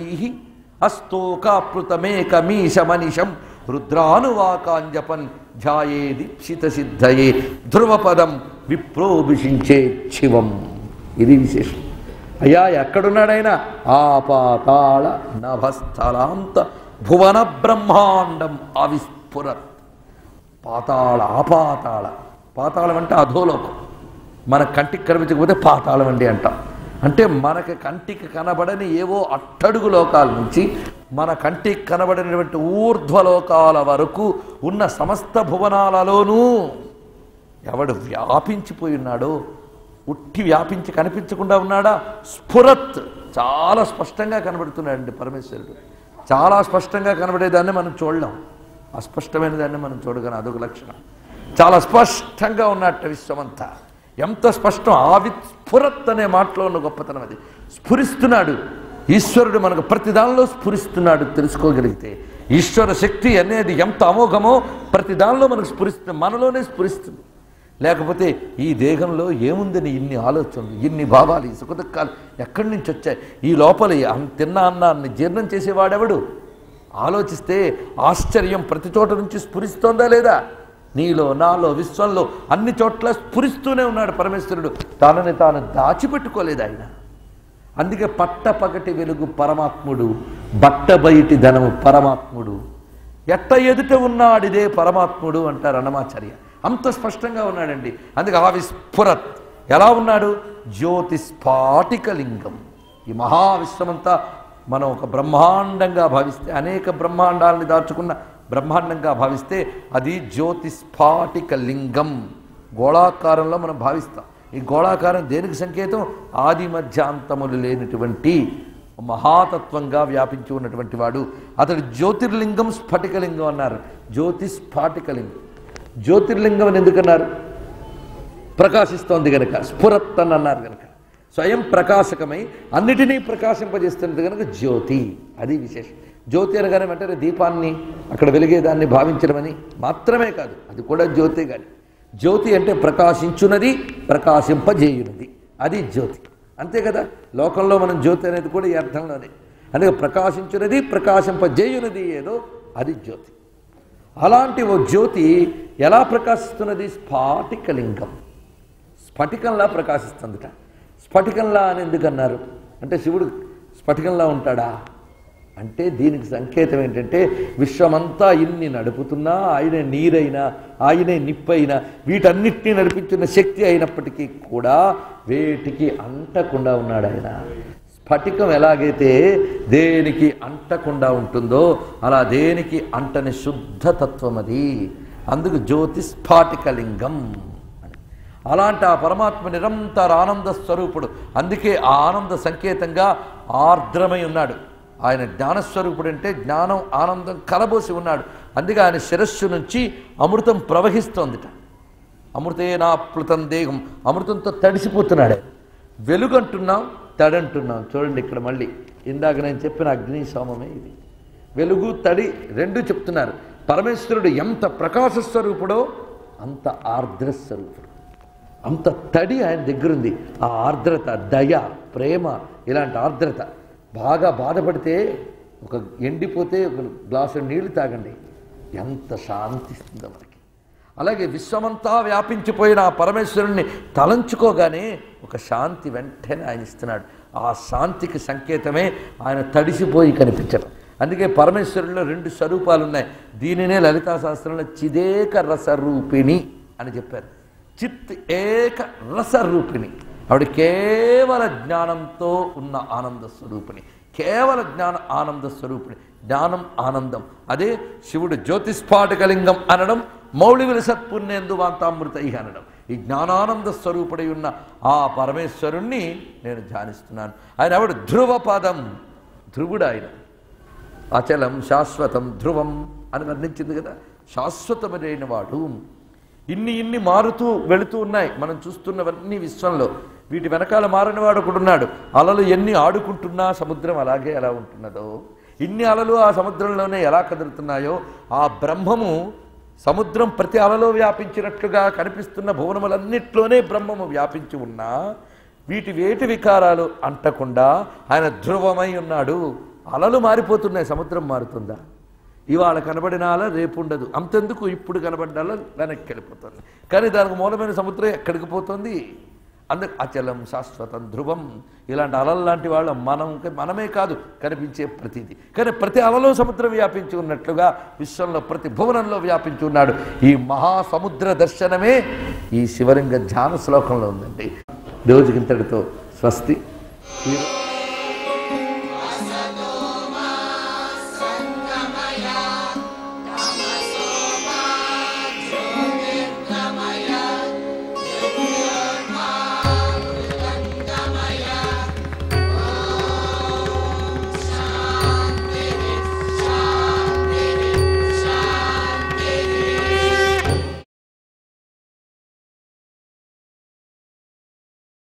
అస్తోకాప్లుతమేకమీశమనిషం రుద్రానువాకాంజపన్ ధ్యాయే దీక్షిత సిద్ధయే ధ్రువపదం విప్రోభిషించే శివం ఇది విశేషం అయ్యా ఎక్కడున్నాడైనా ఆపాతాళ నభస్థలాంత భువన బ్రహ్మాండం అవిస్ఫురత్ పాతాళ ఆపాతాళ పాతాళం అంటే అధోలోకం మన కంటికి కనిపించకపోతే పాతాళం అండి అంటాం అంటే మనకి కంటికి కనబడని ఏవో అట్టడుగు లోకాల నుంచి మన కంటికి కనబడినటువంటి ఊర్ధ్వలోకాల వరకు ఉన్న సమస్త భువనాలలోనూ ఎవడు వ్యాపించిపోయి ఉన్నాడో ఉట్టి వ్యాపించి కనిపించకుండా ఉన్నాడా స్ఫురత్ చాలా స్పష్టంగా కనబడుతున్నాడండి పరమేశ్వరుడు చాలా స్పష్టంగా కనబడేదాన్ని మనం చూడలేం అస్పష్టమైన దాన్ని మనం చూడగలం అదొక లక్షణం చాలా స్పష్టంగా ఉన్నట్ట విశ్వమంతా ఎంత స్పష్టం ఆవిస్ఫురత్ అనే మాటలో ఉన్న గొప్పతనం అది స్ఫురిస్తున్నాడు ఈశ్వరుడు మనకు ప్రతి దానిలో స్ఫురిస్తున్నాడు తెలుసుకోగలిగితే ఈశ్వర శక్తి అనేది ఎంత అమోఘమో ప్రతి దానిలో మనకు స్ఫురిస్తుంది మనలోనే స్ఫురిస్తుంది లేకపోతే ఈ దేహంలో ఏముందని ఇన్ని ఆలోచనలు ఇన్ని భావాలు ఈ సుఖదుఖాలు ఎక్కడి నుంచి వచ్చాయి ఈ లోపల ఈ అన్- తిన్న అన్నాన్ని జీర్ణం చేసేవాడెవడు ఆలోచిస్తే ఆశ్చర్యం ప్రతి చోట నుంచి స్ఫురిస్తోందా లేదా నీలో నాలో విశ్వంలో అన్ని చోట్ల స్ఫురిస్తూనే ఉన్నాడు పరమేశ్వరుడు తనని తాను దాచిపెట్టుకోలేదు ఆయన అందుకే పట్టపగటి వెలుగు పరమాత్ముడు బట్ట బయటి ధనము పరమాత్ముడు ఎట్ట ఎదుట ఉన్నాడిదే పరమాత్ముడు అంటారు అన్నమాచార్య అంత స్పష్టంగా ఉన్నాడండి అందుకే ఆ విస్ఫురత్ ఎలా ఉన్నాడు జ్యోతిస్ఫాటిక లింగం ఈ మహావిశ్వమంతా మనం ఒక బ్రహ్మాండంగా భావిస్తే అనేక బ్రహ్మాండాలని దాచుకున్న బ్రహ్మాండంగా భావిస్తే అది జ్యోతిస్ఫాటిక లింగం గోళాకారంలో మనం భావిస్తాం ఈ గోళాకారం దేనికి సంకేతం ఆది మధ్యాంతములు లేనటువంటి మహాతత్వంగా వ్యాపించి ఉన్నటువంటి వాడు అతడు జ్యోతిర్లింగం స్ఫటికలింగం అన్నారు జ్యోతి స్ఫాటికలింగం జ్యోతిర్లింగం అని ఎందుకన్నారు ప్రకాశిస్తోంది గనక స్ఫురత్ అని అన్నారు గనక స్వయం ప్రకాశకమై అన్నిటినీ ప్రకాశింపజేస్తున్నది కనుక జ్యోతి అది విశేషం జ్యోతి అనగానే వెంటనే దీపాన్ని అక్కడ వెలిగేదాన్ని భావించడమని మాత్రమే కాదు అది కూడా జ్యోతి కానీ జ్యోతి అంటే ప్రకాశించున్నది ప్రకాశింపజేయున్నది అది జ్యోతి అంతే కదా లోకంలో మనం జ్యోతి అనేది కూడా ఈ అర్థంలోనే అందుకే ప్రకాశించున్నది ప్రకాశింపజేయున్నది ఏదో అది జ్యోతి అలాంటి ఓ జ్యోతి ఎలా ప్రకాశిస్తున్నది స్ఫాటికలింగం స్ఫటికంలా ప్రకాశిస్తుందిట స్ఫటికంలా అని ఎందుకు అన్నారు అంటే శివుడు స్ఫటికంలా ఉంటాడా అంటే దీనికి సంకేతం ఏంటంటే విశ్వమంతా ఇన్ని నడుపుతున్నా ఆయన నీరైనా ఆయనే నిప్పైనా వీటన్నిటినీ నడిపించిన శక్తి అయినప్పటికీ కూడా వేటికి అంటకుండా ఉన్నాడు ఆయన స్ఫటికం ఎలాగైతే దేనికి అంటకుండా ఉంటుందో అలా దేనికి అంటని శుద్ధ తత్వం అది అందుకు జ్యోతి స్ఫాటికలింగం అని అలాంటి ఆ పరమాత్మ నిరంతర ఆనంద స్వరూపుడు అందుకే ఆ ఆనంద సంకేతంగా ఆర్ద్రమై ఉన్నాడు ఆయన జ్ఞానస్వరూపుడు అంటే జ్ఞానం ఆనందం కలబోసి ఉన్నాడు అందుకే ఆయన శిరస్సు నుంచి అమృతం ప్రవహిస్తోందిట అమృతేనా ప్లుతం దేహం అమృతంతో తడిసిపోతున్నాడు ఆయన. వెలుగు అంటున్నాం తడంటున్నాం చూడండి ఇక్కడ మళ్ళీ ఇందాక నేను చెప్పిన అగ్ని సోమమే ఇది వెలుగు తడి రెండు చెప్తున్నారు పరమేశ్వరుడు ఎంత ప్రకాశ స్వరూపుడో అంత ఆర్ద్ర స్వరూపుడు అంత తడి ఆయన దగ్గరుంది ఆ ఆర్ద్రత దయ ప్రేమ ఇలాంటి ఆర్ద్రత బాగా బాధపడితే ఒక ఎండిపోతే ఒక గ్లాసు నీళ్లు తాగండి ఎంత శాంతి ఇస్తుందో మనకి అలాగే విశ్వమంతా వ్యాపించిపోయిన ఆ పరమేశ్వరుణ్ణి తలంచుకోగానే ఒక శాంతి వెంటనే ఆయన ఇస్తున్నాడు ఆ శాంతికి సంకేతమే ఆయన తడిసిపోయి కనిపించడం అందుకే పరమేశ్వరుల్లో రెండు స్వరూపాలు ఉన్నాయి దీనినే లలితా శాస్త్రంలో చిదేక రసరూపిణి అని చెప్పారు చిత్ ఏక రసరూపిణి ఆవిడ కేవల జ్ఞానంతో ఉన్న ఆనంద స్వరూపిణి కేవల జ్ఞాన ఆనంద స్వరూపిణి జ్ఞానం ఆనందం అదే శివుడు జ్యోతిస్ఫాటకలింగం అనడం మౌళి విలసత్పుణ్యేందు వాంతామృత అనడం ఈ జ్ఞానానంద స్వరూపుడై ఉన్న ఆ పరమేశ్వరుణ్ణి నేను ధ్యానిస్తున్నాను ఆయన ఎవడు ధ్రువపదం ధ్రువుడు ఆయన అచలం శాశ్వతం ధ్రువం అని వర్ణించింది కదా శాశ్వతమైన వాడు ఇన్ని ఇన్ని మారుతూ వెళుతూ ఉన్నాయి మనం చూస్తున్నవన్నీ విశ్వంలో వీటి వెనకాల మారని వాడు ఒకడున్నాడు అలలు ఎన్ని ఆడుకుంటున్నా సముద్రం అలాగే ఎలా ఉంటున్నదో ఇన్ని అలలు ఆ సముద్రంలోనే ఎలా కదులుతున్నాయో ఆ బ్రహ్మము సముద్రం ప్రతి అలలో వ్యాపించినట్లుగా కనిపిస్తున్న భువనములన్నిట్లోనే బ్రహ్మము వ్యాపించి ఉన్నా వీటి వేటి వికారాలు అంటకుండా ఆయన ధ్రువమై ఉన్నాడు అలలు మారిపోతున్నాయి సముద్రం మారుతుందా ఇవాళ కనబడిన అల రేపు ఉండదు అంతెందుకు ఇప్పుడు కనబడిన అల వెనక్కి వెళ్ళిపోతుంది కానీ దానికి మూలమైన సముద్రం ఎక్కడికి పోతుంది అందుకు అచలం శాశ్వతం ధ్రువం ఇలాంటి అలలు లాంటి వాళ్ళు మనం మనమే కాదు కనిపించే ప్రతిదీ కానీ ప్రతి అలలో సముద్రం వ్యాపించి ఉన్నట్లుగా విశ్వంలో ప్రతి భువనంలో వ్యాపించి ఉన్నాడు ఈ మహాసముద్ర దర్శనమే ఈ శివలింగ ధ్యాన శ్లోకంలో ఉందండి రోజుకింతటితో స్వస్తి ఈ-